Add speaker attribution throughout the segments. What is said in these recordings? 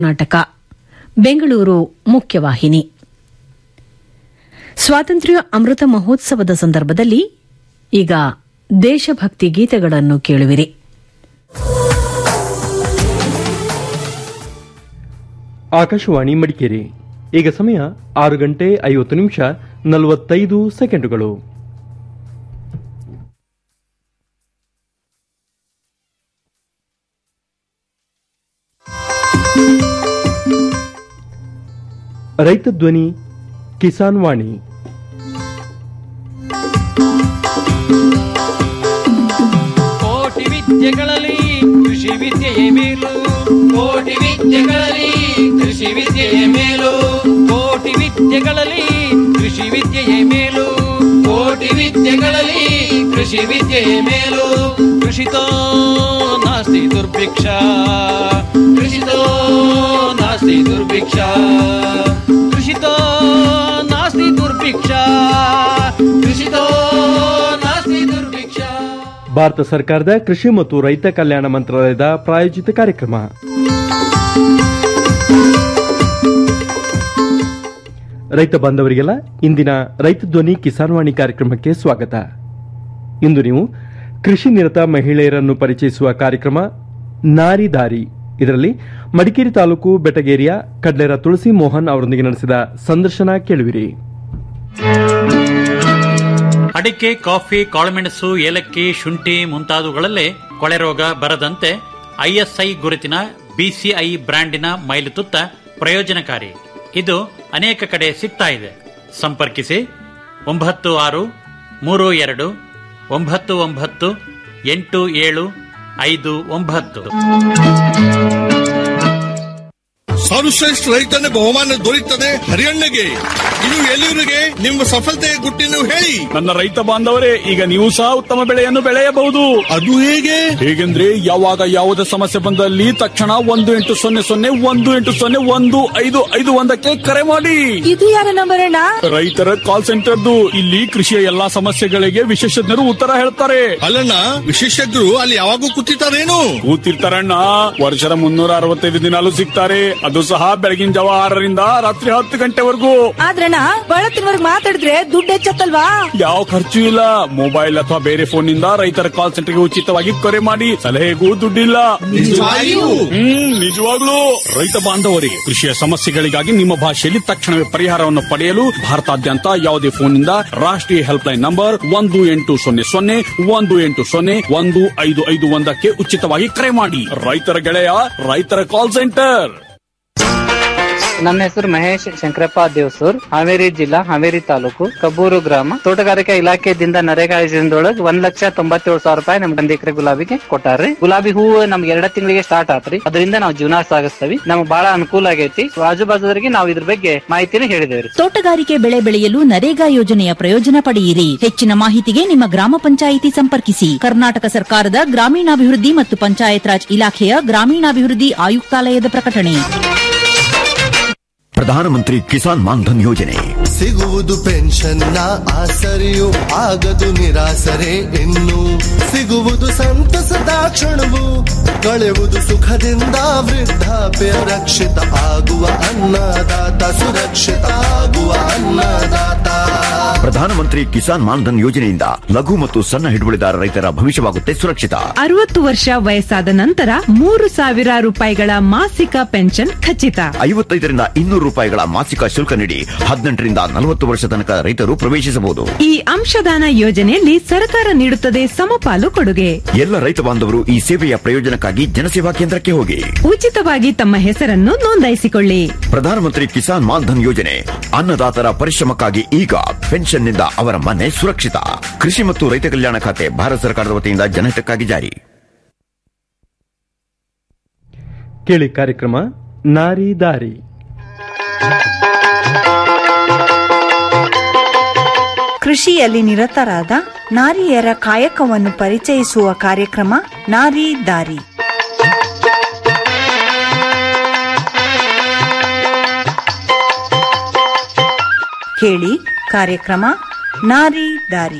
Speaker 1: ನಾಟಕ ಬೆಂಗಳೂರು ಮುಖ್ಯವಾಹಿನಿ ಸ್ವಾತಂತ್ರ್ಯ ಅಮೃತ ಮಹೋತ್ಸವದ ಸಂದರ್ಭದಲ್ಲಿ ಈಗ ದೇಶಭಕ್ತಿ ಗೀತೆಗಳನ್ನು ಕೇಳುವಿರಿ
Speaker 2: ಆಕಾಶವಾಣಿ ಮಡಿಕೇರಿ ಈಗ ಸಮಯ ಆರು ಗಂಟೆ ಐವತ್ತು ನಿಮಿಷ ನಲವತ್ತೈದು ಸೆಕೆಂಡುಗಳು ರೈತ ಧ್ವನಿ ಕಿಸಾನ್ ವಾಣಿ
Speaker 3: ಕೋಟಿ ವಿದ್ಯೆಗಳಲ್ಲಿ ಕೃಷಿ ವಿದ್ಯೆಯೇ ಮೇಲು ಕೋಟಿ ವಿದ್ಯೆಗಳಲ್ಲಿ ಕೃಷಿ ವಿದ್ಯೆಯೇ ಮೇಲು ಕೋಟಿ ವಿದ್ಯೆಗಳಲ್ಲಿ ಕೃಷಿ ವಿದ್ಯೆಯೇ ಮೇಲು ಕೋಟಿ ವಿದ್ಯೆಗಳಲ್ಲಿ ಕೃಷಿ ವಿದ್ಯೆಯೇ ಮೇಲು ಕೃಷಿತೋ ನಾಸ್ತಿ ದುರ್ಭಿಕ್ಷ ಕೃಷಿತೋ ನಾಸ್ತಿ ದುರ್ಭಿಕ್ಷ ಕೃಷಿತೋ ನಾಸ್ತಿ ದುರ್ಭಿಕ್ಷ ಕೃಷಿತೋ ನಾಸ್ತಿ ದುರ್ಭಿಕ್ಷ
Speaker 2: ಭಾರತ ಸರ್ಕಾರದ ಕೃಷಿ ಮತ್ತು ರೈತ ಕಲ್ಯಾಣ ಮಂತ್ರಾಲಯದ ಪ್ರಾಯೋಜಿತ ಕಾರ್ಯಕ್ರಮ ರೈತ ಬಾಂಧವರಿಗೆಲ್ಲ ಇಂದಿನ ರೈತ ಧ್ವನಿ ಕಿಸಾನ್ ವಾಣಿ ಕಾರ್ಯಕ್ರಮಕ್ಕೆ ಸ್ವಾಗತ ಇಂದು ನೀವು ಕೃಷಿ ನಿರತ ಮಹಿಳೆಯರನ್ನು ಪರಿಚಯಿಸುವ ಕಾರ್ಯಕ್ರಮ ನಾರಿ ದಾರಿ ಇದರಲ್ಲಿ ಮಡಿಕೇರಿ ತಾಲೂಕು ಬೆಟಗೇರಿಯ ಕಡ್ಲೆರ ತುಳಸಿ ಮೋಹನ್ ಅವರೊಂದಿಗೆ ನಡೆಸಿದ ಸಂದರ್ಶನ ಕೇಳುವಿರಿ
Speaker 4: ಅಡಿಕೆ ಕಾಫಿ ಕಾಳುಮೆಣಸು ಏಲಕ್ಕಿ ಶುಂಠಿ ಮುಂತಾದವುಗಳಲ್ಲೇ ಕೊಳೆ ರೋಗ ಬರದಂತೆ ಐಎಸ್ಐ ಗುರುತಿನ ಬಿಸಿಐ ಬ್ರ್ಯಾಂಡಿನ ಮೈಲುತುತ್ತ ಪ್ರಯೋಜನಕಾರಿ ಇದು ಅನೇಕ ಕಡೆ ಸಿಗ್ತಾ ಇದೆ ಸಂಪರ್ಕಿಸಿ ಒಂಬತ್ತು ಆರು ಮೂರು ಎರಡು ಒಂಬತ್ತು ಒಂಬತ್ತು ಎಂಟು ಏಳು ಐದು ಒಂಬತ್ತು
Speaker 5: ಸರ್ವಶ್ರೇಷ್ಠ ರೈತನ ಬಹುಮಾನ ದೊರೆಯುತ್ತದೆ ಹರಿಯಣ್ಣಗೆ ಇದು ಎಲ್ಲಿವರಿಗೆ ನಿಮ್ಮ ಸಫಲತೆಯ ಗುಟ್ಟಿನ ಹೇಳಿ
Speaker 6: ನನ್ನ ರೈತ ಬಾಂಧವರೇ ಈಗ ನೀವು ಸಹ ಉತ್ತಮ ಬೆಳೆಯನ್ನು ಬೆಳೆಯಬಹುದು
Speaker 5: ಅದು ಹೇಗೆ
Speaker 6: ಹೇಗೆಂದ್ರೆ ಯಾವಾಗ ಯಾವುದೇ ಸಮಸ್ಯೆ ಬಂದಲ್ಲಿ ತಕ್ಷಣ ಒಂದು ಎಂಟು ಸೊನ್ನೆ ಸೊನ್ನೆ ಒಂದು ಎಂಟು ಸೊನ್ನೆ ಒಂದು ಐದು ಐದು ಒಂದಕ್ಕೆ ಕರೆ ಮಾಡಿ
Speaker 7: ಇದು ಯಾರ ನಂಬರ್ ಅಣ್ಣ
Speaker 6: ರೈತರ ಕಾಲ್ ಸೆಂಟರ್ದು ಇಲ್ಲಿ ಕೃಷಿಯ ಎಲ್ಲಾ ಸಮಸ್ಯೆಗಳಿಗೆ ವಿಶೇಷಜ್ಞರು ಉತ್ತರ ಹೇಳ್ತಾರೆ
Speaker 5: ಅಲ್ಲಣ್ಣ ವಿಶೇಷಜ್ಞರು ಅಲ್ಲಿ ಯಾವಾಗೂ ಕೂತಿರ್ತಾರೇನು
Speaker 6: ಕೂತಿರ್ತಾರಣ್ಣ ವರ್ಷದ ಮುನ್ನೂರ ಅರವತ್ತೈದು ದಿನಾಲು ಸಿಗ್ತಾರೆ ಅದು ಸಹ ಬೆಳಗಿನ ಜಾವ ಆರರಿಂದ ರಾತ್ರಿ ಹತ್ತು ಗಂಟೆವರೆಗೂ
Speaker 7: ಆದ್ರಣ್ಣ ಬಳತ್ತಿನವರ್ಗ್ ಮಾತಾಡಿದ್ರೆ ದುಡ್ಡು ಹೆಚ್ಚತ್ತಲ್ವಾ
Speaker 6: ಯಾವ ಖರ್ಚು ಇಲ್ಲ ಮೊಬೈಲ್ ಅಥವಾ ಬೇರೆ ಫೋನ್ ನಿಂದ ರೈತರ ಕಾಲ್ ಸೆಂಟರ್ಗೆ ಉಚಿತವಾಗಿ ಕರೆ ಮಾಡಿ ಸಲಹೆಗೂ ದುಡ್ಡಿಲ್ಲ
Speaker 5: ನಿಜವಾಗಿಯೂ?
Speaker 6: ಹ್ಮ್ ನಿಜವಾಗ್ಲೂ ರೈತ ಬಾಂಧವರಿಗೆ ಕೃಷಿಯ ಸಮಸ್ಯೆಗಳಿಗಾಗಿ ನಿಮ್ಮ ಭಾಷೆಯಲ್ಲಿ ತಕ್ಷಣವೇ ಪರಿಹಾರವನ್ನು ಪಡೆಯಲು ಭಾರತಾದ್ಯಂತ ಯಾವುದೇ ಫೋನ್ ನಿಂದ ರಾಷ್ಟ್ರೀಯ ಹೆಲ್ಪ್ ಲೈನ್ ನಂಬರ್ ಒಂದು ಎಂಟು ಸೊನ್ನೆ ಸೊನ್ನೆ ಒಂದು ಎಂಟು ಸೊನ್ನೆ ಒಂದು ಐದು ಐದು ಒಂದಕ್ಕೆ ಉಚಿತವಾಗಿ ಕರೆ ಮಾಡಿ ರೈತರ ಗೆಳೆಯ ರೈತರ ಕಾಲ್ ಸೆಂಟರ್
Speaker 8: ನನ್ನ ಹೆಸರು ಮಹೇಶ್ ಶಂಕರಪ್ಪ ದೇವಸೂರ್ ಹಾವೇರಿ ಜಿಲ್ಲಾ ಹಾವೇರಿ ತಾಲೂಕು ಕಬ್ಬೂರು ಗ್ರಾಮ ತೋಟಗಾರಿಕಾ ಇಲಾಖೆದಿಂದ ನರೇಗಾ ಯೋಜನೆದೊಳಗ ಒಂದ್ ಲಕ್ಷ ತೊಂಬತ್ತೇಳು ಸಾವಿರ ರೂಪಾಯಿ ನಮ್ ಒಂದ್ ಎಕರೆ ಗುಲಾಬಿಗೆ ಕೊಟ್ಟಾರ್ರಿ ಗುಲಾಬಿ ಹೂವು ನಮ್ಗೆ ಎರಡ ತಿಂಗಳಿಗೆ ಸ್ಟಾರ್ಟ್ ಆತ್ರಿ ಅದರಿಂದ ನಾವು ಜೀವನ ಸಾಗಿಸ್ತೀವಿ ನಮ್ಗೆ ಬಹಳ ಅನುಕೂಲ ಆಗೈತಿ ಆಜು ಬಾಜುದವರಿಗೆ ನಾವು ಇದ್ರ ಬಗ್ಗೆ ಮಾಹಿತಿನ ಹೇಳಿದೇವ್ರಿ
Speaker 9: ತೋಟಗಾರಿಕೆ ಬೆಳೆ ಬೆಳೆಯಲು ನರೇಗಾ ಯೋಜನೆಯ ಪ್ರಯೋಜನ ಪಡೆಯಿರಿ ಹೆಚ್ಚಿನ ಮಾಹಿತಿಗೆ ನಿಮ್ಮ ಗ್ರಾಮ ಪಂಚಾಯಿತಿ ಸಂಪರ್ಕಿಸಿ ಕರ್ನಾಟಕ ಸರ್ಕಾರದ ಗ್ರಾಮೀಣಾಭಿವೃದ್ಧಿ ಮತ್ತು ಪಂಚಾಯತ್ ರಾಜ್ ಇಲಾಖೆಯ ಗ್ರಾಮೀಣಾಭಿವೃದ್ಧಿ ಆಯುಕ್ತಾಲಯದ ಪ್ರಕಟಣೆ
Speaker 10: ಪ್ರಧಾನಮಂತ್ರಿ ಕಿಸಾನ್ ಮಾನ್ಧನ್ ಯೋಜನೆ
Speaker 11: ಸಿಗುವುದು ಪೆನ್ಷನ್ನ ಆಸರೆಯು ಆಗದು ನಿರಾಸರೆ ಇನ್ನು ಸಿಗುವುದು ಸಂತಸದ ಕ್ಷಣವು ಕಳೆವುದು ಸುಖದಿಂದ ವೃದ್ಧಾಪ್ಯ ರಕ್ಷಿತ ಆಗುವ ಅನ್ನದಾತ ಸುರಕ್ಷಿತ ಆಗುವ ಅನ್ನದಾತ
Speaker 10: ಪ್ರಧಾನಮಂತ್ರಿ ಕಿಸಾನ್ ಮಾನ್ಧನ್ ಯೋಜನೆಯಿಂದ ಲಘು ಮತ್ತು ಸಣ್ಣ ಹಿಡುವಳಿದಾರ ರೈತರ ಭವಿಷ್ಯವಾಗುತ್ತೆ ಸುರಕ್ಷಿತ
Speaker 12: ಅರವತ್ತು ವರ್ಷ ವಯಸ್ಸಾದ ನಂತರ ಮೂರು ಸಾವಿರ ರೂಪಾಯಿಗಳ ಮಾಸಿಕ ಪೆನ್ಷನ್ ಖಚಿತ
Speaker 10: ಐವತ್ತೈದರಿಂದ ಇನ್ನೂರು ರೂಪಾಯಿಗಳ ಮಾಸಿಕ ಶುಲ್ಕ ನೀಡಿ ಹದಿನೆಂಟರಿಂದ ನಲವತ್ತು ವರ್ಷ ತನಕ ರೈತರು ಪ್ರವೇಶಿಸಬಹುದು
Speaker 12: ಈ ಅಂಶದಾನ ಯೋಜನೆಯಲ್ಲಿ ಸರ್ಕಾರ ನೀಡುತ್ತದೆ ಸಮಪಾಲು ಕೊಡುಗೆ
Speaker 10: ಎಲ್ಲ ರೈತ ಬಾಂಧವರು ಈ ಸೇವೆಯ ಪ್ರಯೋಜನಕ್ಕಾಗಿ ಜನಸೇವಾ ಕೇಂದ್ರಕ್ಕೆ ಹೋಗಿ
Speaker 12: ಉಚಿತವಾಗಿ ತಮ್ಮ ಹೆಸರನ್ನು ನೋಂದಾಯಿಸಿಕೊಳ್ಳಿ
Speaker 10: ಪ್ರಧಾನಮಂತ್ರಿ ಕಿಸಾನ್ ಮಾನ್ಧನ್ ಯೋಜನೆ ಅನ್ನದಾತರ ಪರಿಶ್ರಮಕ್ಕಾಗಿ ಈಗ ಪೆನ್ಷನ್ನಿಂದ ಅವರ ಮನೆ ಸುರಕ್ಷಿತ ಕೃಷಿ ಮತ್ತು ರೈತ ಕಲ್ಯಾಣ ಖಾತೆ ಭಾರತ ಸರ್ಕಾರದ ವತಿಯಿಂದ ಜನಹಿತಕ್ಕಾಗಿ ಜಾರಿ
Speaker 2: ಕೇಳಿ ಕಾರ್ಯಕ್ರಮ ನಾರಿ ದಾರಿ
Speaker 7: ಕೃಷಿಯಲ್ಲಿ ನಿರತರಾದ ನಾರಿಯರ ಕಾಯಕವನ್ನು ಪರಿಚಯಿಸುವ ಕಾರ್ಯಕ್ರಮ ನಾರಿ ದಾರಿ ಕೇಳಿ ಕಾರ್ಯಕ್ರಮ ನಾರಿ ದಾರಿ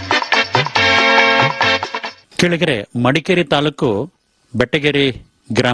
Speaker 4: ಕೆಳಗರೆ ಮಡಿಕೇರಿ ತಾಲೂಕು ಬೆಟ್ಟಗೆರೆ ಗ್ರಾಮದ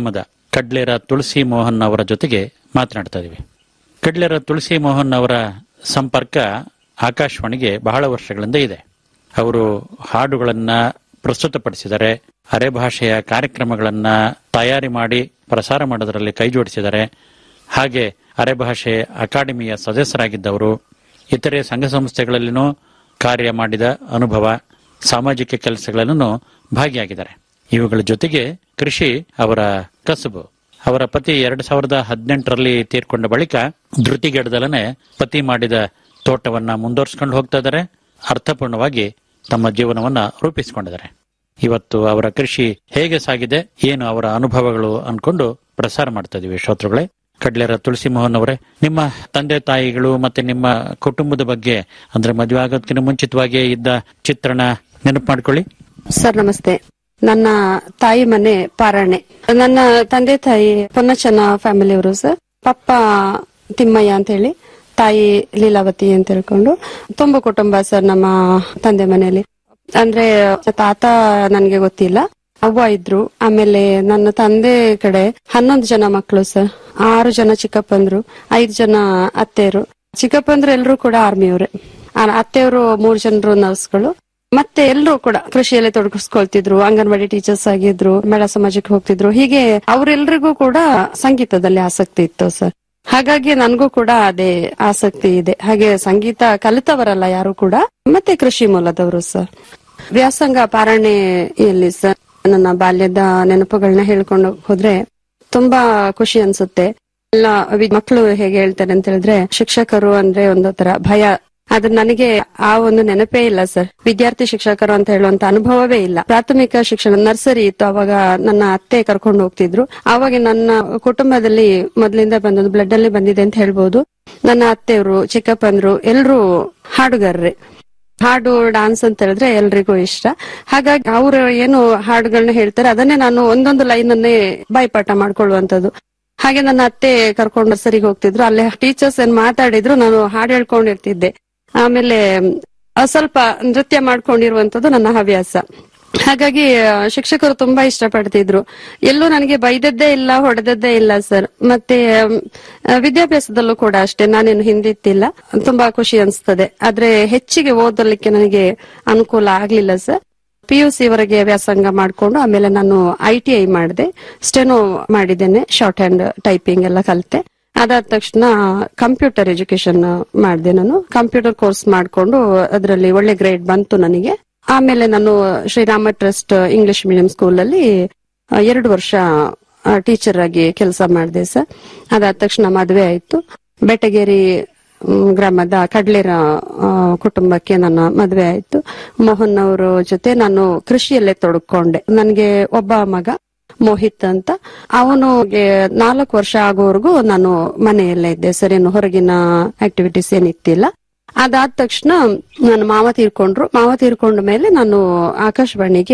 Speaker 4: ಕಡ್ಲೇರ ತುಳಸಿ ಮೋಹನ್ ಅವರ ಜೊತೆಗೆ ಮಾತನಾಡ್ತಾ ಇದೀವಿ ಕಡ್ಲೇರ ತುಳಸಿ ಮೋಹನ್ ಅವರ ಸಂಪರ್ಕ ಆಕಾಶವಾಣಿಗೆ ಬಹಳ ವರ್ಷಗಳಿಂದ ಇದೆ ಅವರು ಹಾಡುಗಳನ್ನ ಪ್ರಸ್ತುತಪಡಿಸಿದ್ದಾರೆ ಅರೆಭಾಷೆಯ ಕಾರ್ಯಕ್ರಮಗಳನ್ನ ತಯಾರಿ ಮಾಡಿ ಪ್ರಸಾರ ಮಾಡೋದರಲ್ಲಿ ಕೈ ಜೋಡಿಸಿದ್ದಾರೆ ಹಾಗೆ ಅರೆಭಾಷೆ ಅಕಾಡೆಮಿಯ ಸದಸ್ಯರಾಗಿದ್ದವರು ಇತರೆ ಸಂಘ ಸಂಸ್ಥೆಗಳಲ್ಲಿನೂ ಕಾರ್ಯ ಮಾಡಿದ ಅನುಭವ ಸಾಮಾಜಿಕ ಕೆಲಸಗಳಲ್ಲೂ ಭಾಗಿಯಾಗಿದ್ದಾರೆ ಇವುಗಳ ಜೊತೆಗೆ ಕೃಷಿ ಅವರ ಕಸುಬು ಅವರ ಪತಿ ಎರಡ್ ಸಾವಿರದ ಹದಿನೆಂಟರಲ್ಲಿ ತೀರ್ಕೊಂಡ ಬಳಿಕ ಧೃತಿಗೆಡದಲನೆ ಪತಿ ಮಾಡಿದ ತೋಟವನ್ನ ಮುಂದುವರಿಸಿಕೊಂಡು ಹೋಗ್ತಾ ಇದ್ದಾರೆ ಅರ್ಥಪೂರ್ಣವಾಗಿ ತಮ್ಮ ಜೀವನವನ್ನ ರೂಪಿಸಿಕೊಂಡಿದ್ದಾರೆ ಇವತ್ತು ಅವರ ಕೃಷಿ ಹೇಗೆ ಸಾಗಿದೆ ಏನು ಅವರ ಅನುಭವಗಳು ಅನ್ಕೊಂಡು ಪ್ರಸಾರ ಮಾಡ್ತಾ ಇದೀವಿ ಶ್ರೋತೃಗಳೇ ಕಡ್ಲೇರ ತುಳಸಿ ಮೋಹನ್ ಅವರೇ ನಿಮ್ಮ ತಂದೆ ತಾಯಿಗಳು ಮತ್ತೆ ನಿಮ್ಮ ಕುಟುಂಬದ ಬಗ್ಗೆ ಅಂದ್ರೆ ಮದುವೆ ಆಗೋದಕ್ಕಿಂತ ಮುಂಚಿತವಾಗಿ ಇದ್ದ ಚಿತ್ರಣ ನೆನಪು ಮಾಡ್ಕೊಳ್ಳಿ
Speaker 13: ಸರ್ ನಮಸ್ತೆ ನನ್ನ ತಾಯಿ ಮನೆ ಪಾರಾಣೆ ನನ್ನ ತಂದೆ ತಾಯಿ ಪೊನ್ನಚನ ಫ್ಯಾಮಿಲಿಯವರು ಸರ್ ಪಪ್ಪ ತಿಮ್ಮಯ್ಯ ಅಂತ ಹೇಳಿ ತಾಯಿ ಲೀಲಾವತಿ ಅಂತ ಹೇಳ್ಕೊಂಡು ತುಂಬ ಕುಟುಂಬ ಸರ್ ನಮ್ಮ ತಂದೆ ಮನೆಯಲ್ಲಿ ಅಂದ್ರೆ ತಾತ ನನ್ಗೆ ಗೊತ್ತಿಲ್ಲ ಅವ್ವ ಇದ್ರು ಆಮೇಲೆ ನನ್ನ ತಂದೆ ಕಡೆ ಹನ್ನೊಂದು ಜನ ಮಕ್ಕಳು ಸರ್ ಆರು ಜನ ಚಿಕ್ಕಪ್ಪಂದ್ರು ಐದು ಜನ ಅತ್ತೆಯರು ಚಿಕ್ಕಪ್ಪಂದ್ರು ಎಲ್ರು ಕೂಡ ಆರ್ಮಿಯವರೇ ಅತ್ತೆಯವರು ಮೂರು ಜನರು ನರ್ಸ್ಗಳು ಮತ್ತೆ ಎಲ್ಲರೂ ಕೂಡ ಕೃಷಿಯಲ್ಲಿ ತೊಡಗಿಸ್ಕೊಳ್ತಿದ್ರು ಅಂಗನವಾಡಿ ಟೀಚರ್ಸ್ ಆಗಿದ್ರು ಮೇಳ ಸಮಾಜಕ್ಕೆ ಹೋಗ್ತಿದ್ರು ಹೀಗೆ ಅವರೆಲ್ಲರಿಗೂ ಕೂಡ ಸಂಗೀತದಲ್ಲಿ ಆಸಕ್ತಿ ಇತ್ತು ಸರ್ ಹಾಗಾಗಿ ನನಗೂ ಕೂಡ ಅದೇ ಆಸಕ್ತಿ ಇದೆ ಹಾಗೆ ಸಂಗೀತ ಕಲಿತವರಲ್ಲ ಯಾರು ಕೂಡ ಮತ್ತೆ ಕೃಷಿ ಮೂಲದವರು ಸರ್ ವ್ಯಾಸಂಗ ಪಾರಣೆಯಲ್ಲಿ ಸರ್ ನನ್ನ ಬಾಲ್ಯದ ನೆನಪುಗಳನ್ನ ಹೇಳ್ಕೊಂಡು ಹೋದ್ರೆ ತುಂಬಾ ಖುಷಿ ಅನ್ಸುತ್ತೆ ಎಲ್ಲ ವಿ- ಮಕ್ಕಳು ಹೇಗೆ ಹೇಳ್ತಾರೆ ಅಂತ ಹೇಳಿದ್ರೆ ಶಿಕ್ಷಕರು ಅಂದ್ರೆ ಒಂದು ತರ ಭಯ ಆದ್ರೆ ನನಗೆ ಆ ಒಂದು ನೆನಪೇ ಇಲ್ಲ ಸರ್ ವಿದ್ಯಾರ್ಥಿ ಶಿಕ್ಷಕರು ಅಂತ ಹೇಳುವಂತ ಅನುಭವವೇ ಇಲ್ಲ ಪ್ರಾಥಮಿಕ ಶಿಕ್ಷಣ ನರ್ಸರಿ ಇತ್ತು ಅವಾಗ ನನ್ನ ಅತ್ತೆ ಕರ್ಕೊಂಡು ಹೋಗ್ತಿದ್ರು ಆವಾಗ ನನ್ನ ಕುಟುಂಬದಲ್ಲಿ ಮೊದಲಿಂದ ಬಂದದ್ದು ಬ್ಲಡ್ ಅಲ್ಲಿ ಬಂದಿದೆ ಅಂತ ಹೇಳ್ಬೋದು ನನ್ನ ಅತ್ತೆಯವರು ಚಿಕ್ಕಪ್ಪಂದ್ರು ಎಲ್ರು ಹಾಡುಗಾರರೇ ಹಾಡು ಡಾನ್ಸ್ ಅಂತ ಹೇಳಿದ್ರೆ ಎಲ್ರಿಗೂ ಇಷ್ಟ ಹಾಗಾಗಿ ಅವರು ಏನು ಹಾಡುಗಳನ್ನ ಹೇಳ್ತಾರೆ ಅದನ್ನೇ ನಾನು ಒಂದೊಂದು ಲೈನ್ ಅನ್ನೇ ಬಾಯ್ಪಾಠ ಮಾಡ್ಕೊಳ್ಳುವಂತದ್ದು ಹಾಗೆ ನನ್ನ ಅತ್ತೆ ಕರ್ಕೊಂಡು ನರ್ಸರಿಗೆ ಹೋಗ್ತಿದ್ರು ಅಲ್ಲೇ ಟೀಚರ್ಸ್ ಏನ್ ಮಾತಾಡಿದ್ರು ನಾನು ಹಾಡು ಹೇಳ್ಕೊಂಡಿರ್ತಿದ್ದೆ ಆಮೇಲೆ ಆ, ಸ್ವಲ್ಪ ನೃತ್ಯ ಮಾಡ್ಕೊಂಡಿರುವಂತದ್ದು ನನ್ನ ಹವ್ಯಾಸ ಹಾಗಾಗಿ ಆ, ಶಿಕ್ಷಕರು ತುಂಬಾ ಇಷ್ಟಪಡ್ತಿದ್ರು ಎಲ್ಲೂ ನನಗೆ ಬೈದದ್ದೇ ಇಲ್ಲ ಹೊಡೆದದ್ದೇ ಇಲ್ಲ ಸರ್ ಮತ್ತೆ ಆಮ್, ಆ, ವಿದ್ಯಾಭ್ಯಾಸದಲ್ಲೂ ಕೂಡ ಅಷ್ಟೇ ನಾನೇನು ಹಿಂದಿತ್ತಿಲ್ಲ ತುಂಬಾ ಖುಷಿ ಅನಿಸ್ತದೆ ಆದ್ರೆ ಹೆಚ್ಚಿಗೆ ಓದಲಿಕ್ಕೆ ನನಗೆ ಅನುಕೂಲ ಆಗ್ಲಿಲ್ಲ ಸರ್ ಪಿ ಯು ಸಿ ವರೆಗೆ ವ್ಯಾಸಂಗ ಮಾಡ್ಕೊಂಡು ಆಮೇಲೆ ನಾನು ಐ ಟಿ ಐ ಮಾಡಿದೆ ಸ್ಟೆನೋ ಮಾಡಿದ್ದೇನೆ ಶಾರ್ಟ್ ಹ್ಯಾಂಡ್ ಟೈಪಿಂಗ್ ಎಲ್ಲ ಕಲಿತೆ ಅದಾದ ತಕ್ಷಣ ಕಂಪ್ಯೂಟರ್ ಎಜುಕೇಶನ್ ಮಾಡಿದೆ ನಾನು ಕಂಪ್ಯೂಟರ್ ಕೋರ್ಸ್ ಮಾಡ್ಕೊಂಡು ಅದರಲ್ಲಿ ಒಳ್ಳೆ ಗ್ರೇಡ್ ಬಂತು ನನಗೆ ಆಮೇಲೆ ನಾನು Srirama trust English medium school ಅಲ್ಲಿ ಆ, ಎರಡು ವರ್ಷ ಟೀಚರ್ ಆಗಿ ಕೆಲಸ ಮಾಡಿದೆ ಸರ್ ಅದಾದ ತಕ್ಷಣ ಮದುವೆ ಆಯ್ತು ಬೆಟಗೇರಿ ಮ್, ಗ್ರಾಮದ ಕಡ್ಲೇರ ಆ, ಕುಟುಂಬಕ್ಕೆ ನನ್ನ ಮದುವೆ ಆಯ್ತು ಮೋಹನ್ ಅವರ ಜೊತೆ ನಾನು ಕೃಷಿಯಲ್ಲೇ ತೊಡಕೊಂಡೆ ನನಗೆ ಒಬ್ಬ ಮಗ ಮೋಹಿತ್ ಅಂತ ಅವನಿಗೆ ನಾಲ್ಕು ವರ್ಷ ಆಗೋವರೆಗೂ ನಾನು ಮನೆಯಲ್ಲೇ ಇದ್ದೆ ಸರ್ ಏನು ಹೊರಗಿನ ಆಕ್ಟಿವಿಟೀಸ್ ಏನಿತ್ತಿಲ್ಲ ಅದಾದ ತಕ್ಷಣ ನನ್ನ ಮಾವ ತೀರ್ಕೊಂಡ್ರು ಮಾವ ತೀರ್ಕೊಂಡ ಮೇಲೆ ನಾನು ಆಕಾಶವಾಣಿಗೆ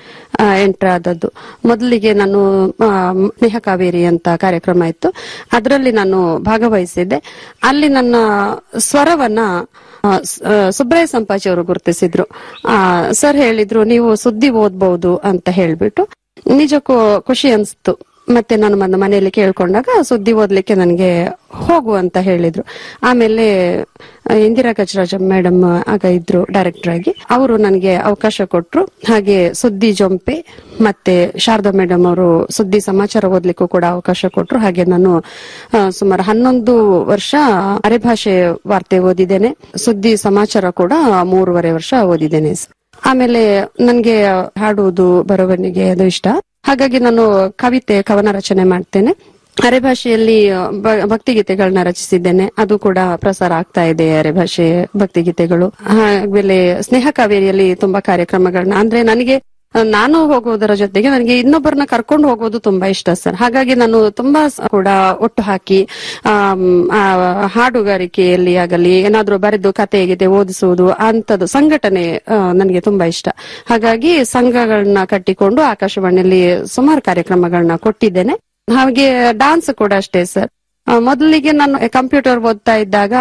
Speaker 13: ಎಂಟರ್ ಆದದ್ದು ಮೊದಲಿಗೆ ನಾನು ಆ, ಸ್ನೇಹ ಕಾವೇರಿ ಅಂತ ಕಾರ್ಯಕ್ರಮ ಇತ್ತು ಅದರಲ್ಲಿ ನಾನು ಭಾಗವಹಿಸಿದ್ದೆ ಅಲ್ಲಿ ನನ್ನ ಸ್ವರವನ್ನ ಆ, ಸ್- ಆ, ಸುಬ್ರಾಯ ಸಂಪಾಜಿ ಅವರು ಗುರುತಿಸಿದ್ರು ಆ, ಸರ್ ಹೇಳಿದ್ರು ನೀವು ಸುದ್ದಿ ಓದ್ಬಹುದು ಅಂತ ಹೇಳ್ಬಿಟ್ಟು ನಿಜಕ್ಕೂ ಖುಷಿ ಅನ್ಸ್ತು ಮತ್ತೆ ನಾನು ನನ್ನ ಮನೆಯಲ್ಲಿ ಕೇಳ್ಕೊಂಡಾಗ ಸುದ್ದಿ ಓದ್ಲಿಕ್ಕೆ ನನಗೆ ಹೋಗು ಅಂತ ಹೇಳಿದ್ರು ಆಮೇಲೆ ಆ, ಇಂದಿರಾ ಗಜರಾಜ ಮೇಡಮ್ ಆಗ ಇದ್ರು ಡೈರೆಕ್ಟರ್ ಆಗಿ ಅವರು ನನಗೆ ಅವಕಾಶ ಕೊಟ್ರು ಹಾಗೆ ಸುದ್ದಿ ಜೊಂಪೆ ಮತ್ತೆ ಶಾರದಾ ಮೇಡಮ್ ಅವರು ಸುದ್ದಿ ಸಮಾಚಾರ ಓದ್ಲಿಕ್ಕೂ ಕೂಡ ಅವಕಾಶ ಕೊಟ್ರು ಹಾಗೆ ನಾನು ಆ, ಸುಮಾರು ಹನ್ನೊಂದು ವರ್ಷ ಅರೆಭಾಷೆ ವಾರ್ತೆ ಓದಿದ್ದೇನೆ ಸುದ್ದಿ ಸಮಾಚಾರ ಕೂಡ ಮೂರುವರೆ ವರ್ಷ ಓದಿದ್ದೇನೆ ಆಮೇಲೆ ನನ್ಗೆ ಹಾಡುವುದು ಬರವಣಿಗೆ ಅದು ಇಷ್ಟ ಹಾಗಾಗಿ ನಾನು ಕವಿತೆ ಕವನ ರಚನೆ ಮಾಡ್ತೇನೆ ಅರೆಭಾಷೆಯಲ್ಲಿ ಬ- ಭಕ್ತಿಗೀತೆಗಳನ್ನ ರಚಿಸಿದ್ದೇನೆ ಅದು ಕೂಡ ಪ್ರಸಾರ ಆಗ್ತಾ ಇದೆ ಅರೆಭಾಷೆ ಭಕ್ತಿಗೀತೆಗಳು ಆಮೇಲೆ ಸ್ನೇಹ ಕಾವೇರಿಯಲ್ಲಿ ತುಂಬಾ ಕಾರ್ಯಕ್ರಮಗಳನ್ನ ಅಂದ್ರೆ ನನಗೆ ಆ, ನಾನು ಹೋಗೋದರ ಜೊತೆಗೆ ನನಗೆ ಇನ್ನೊಬ್ಬರನ್ನ ಕರ್ಕೊಂಡು ಹೋಗೋದು ತುಂಬಾ ಇಷ್ಟ ಸರ್ ಹಾಗಾಗಿ ನಾನು ತುಂಬಾ ಸ- ಕೂಡ ಒಟ್ಟು ಹಾಕಿ ಆಮ್, ಆ, ಹಾಡುಗಾರಿಕೆಯಲ್ಲಿ ಆಗಲಿ ಏನಾದ್ರೂ ಬರೆದು ಕತೆ ಗೀತೆ ಓದಿಸುವುದು ಅಂತದ್ದು ಸಂಘಟನೆ ಆ, ನನಗೆ ತುಂಬಾ ಇಷ್ಟ ಹಾಗಾಗಿ ಸಂಘಗಳನ್ನ ಕಟ್ಟಿಕೊಂಡು ಆಕಾಶವಾಣಿಯಲ್ಲಿ ಸುಮಾರು ಕಾರ್ಯಕ್ರಮಗಳನ್ನ ಕೊಟ್ಟಿದ್ದೇನೆ ಹಾಗೆ ಡಾನ್ಸ್ ಕೂಡ ಅಷ್ಟೇ ಸರ್ ಆ, ಮೊದಲಿಗೆ ನಾನು ಕಂಪ್ಯೂಟರ್ ಓದ್ತಾ ಇದ್ದಾಗ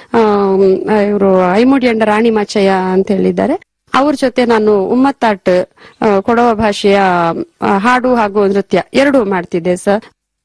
Speaker 13: ಇವರು ಐಮುಡಿಯಂಡ ರಾಣಿ ಮಾಚಯ್ಯ ಅಂತ ಹೇಳಿದ್ದಾರೆ ಅವ್ರ ಜೊತೆ ನಾನು ಉಮ್ಮತ್ತಾಟ್ ಆ, ಕೊಡವ ಭಾಷೆಯ ಆ, ಹಾಡು ಹಾಗೂ ನೃತ್ಯ ಎರಡೂ ಮಾಡ್ತಿದ್ದೆ ಸರ್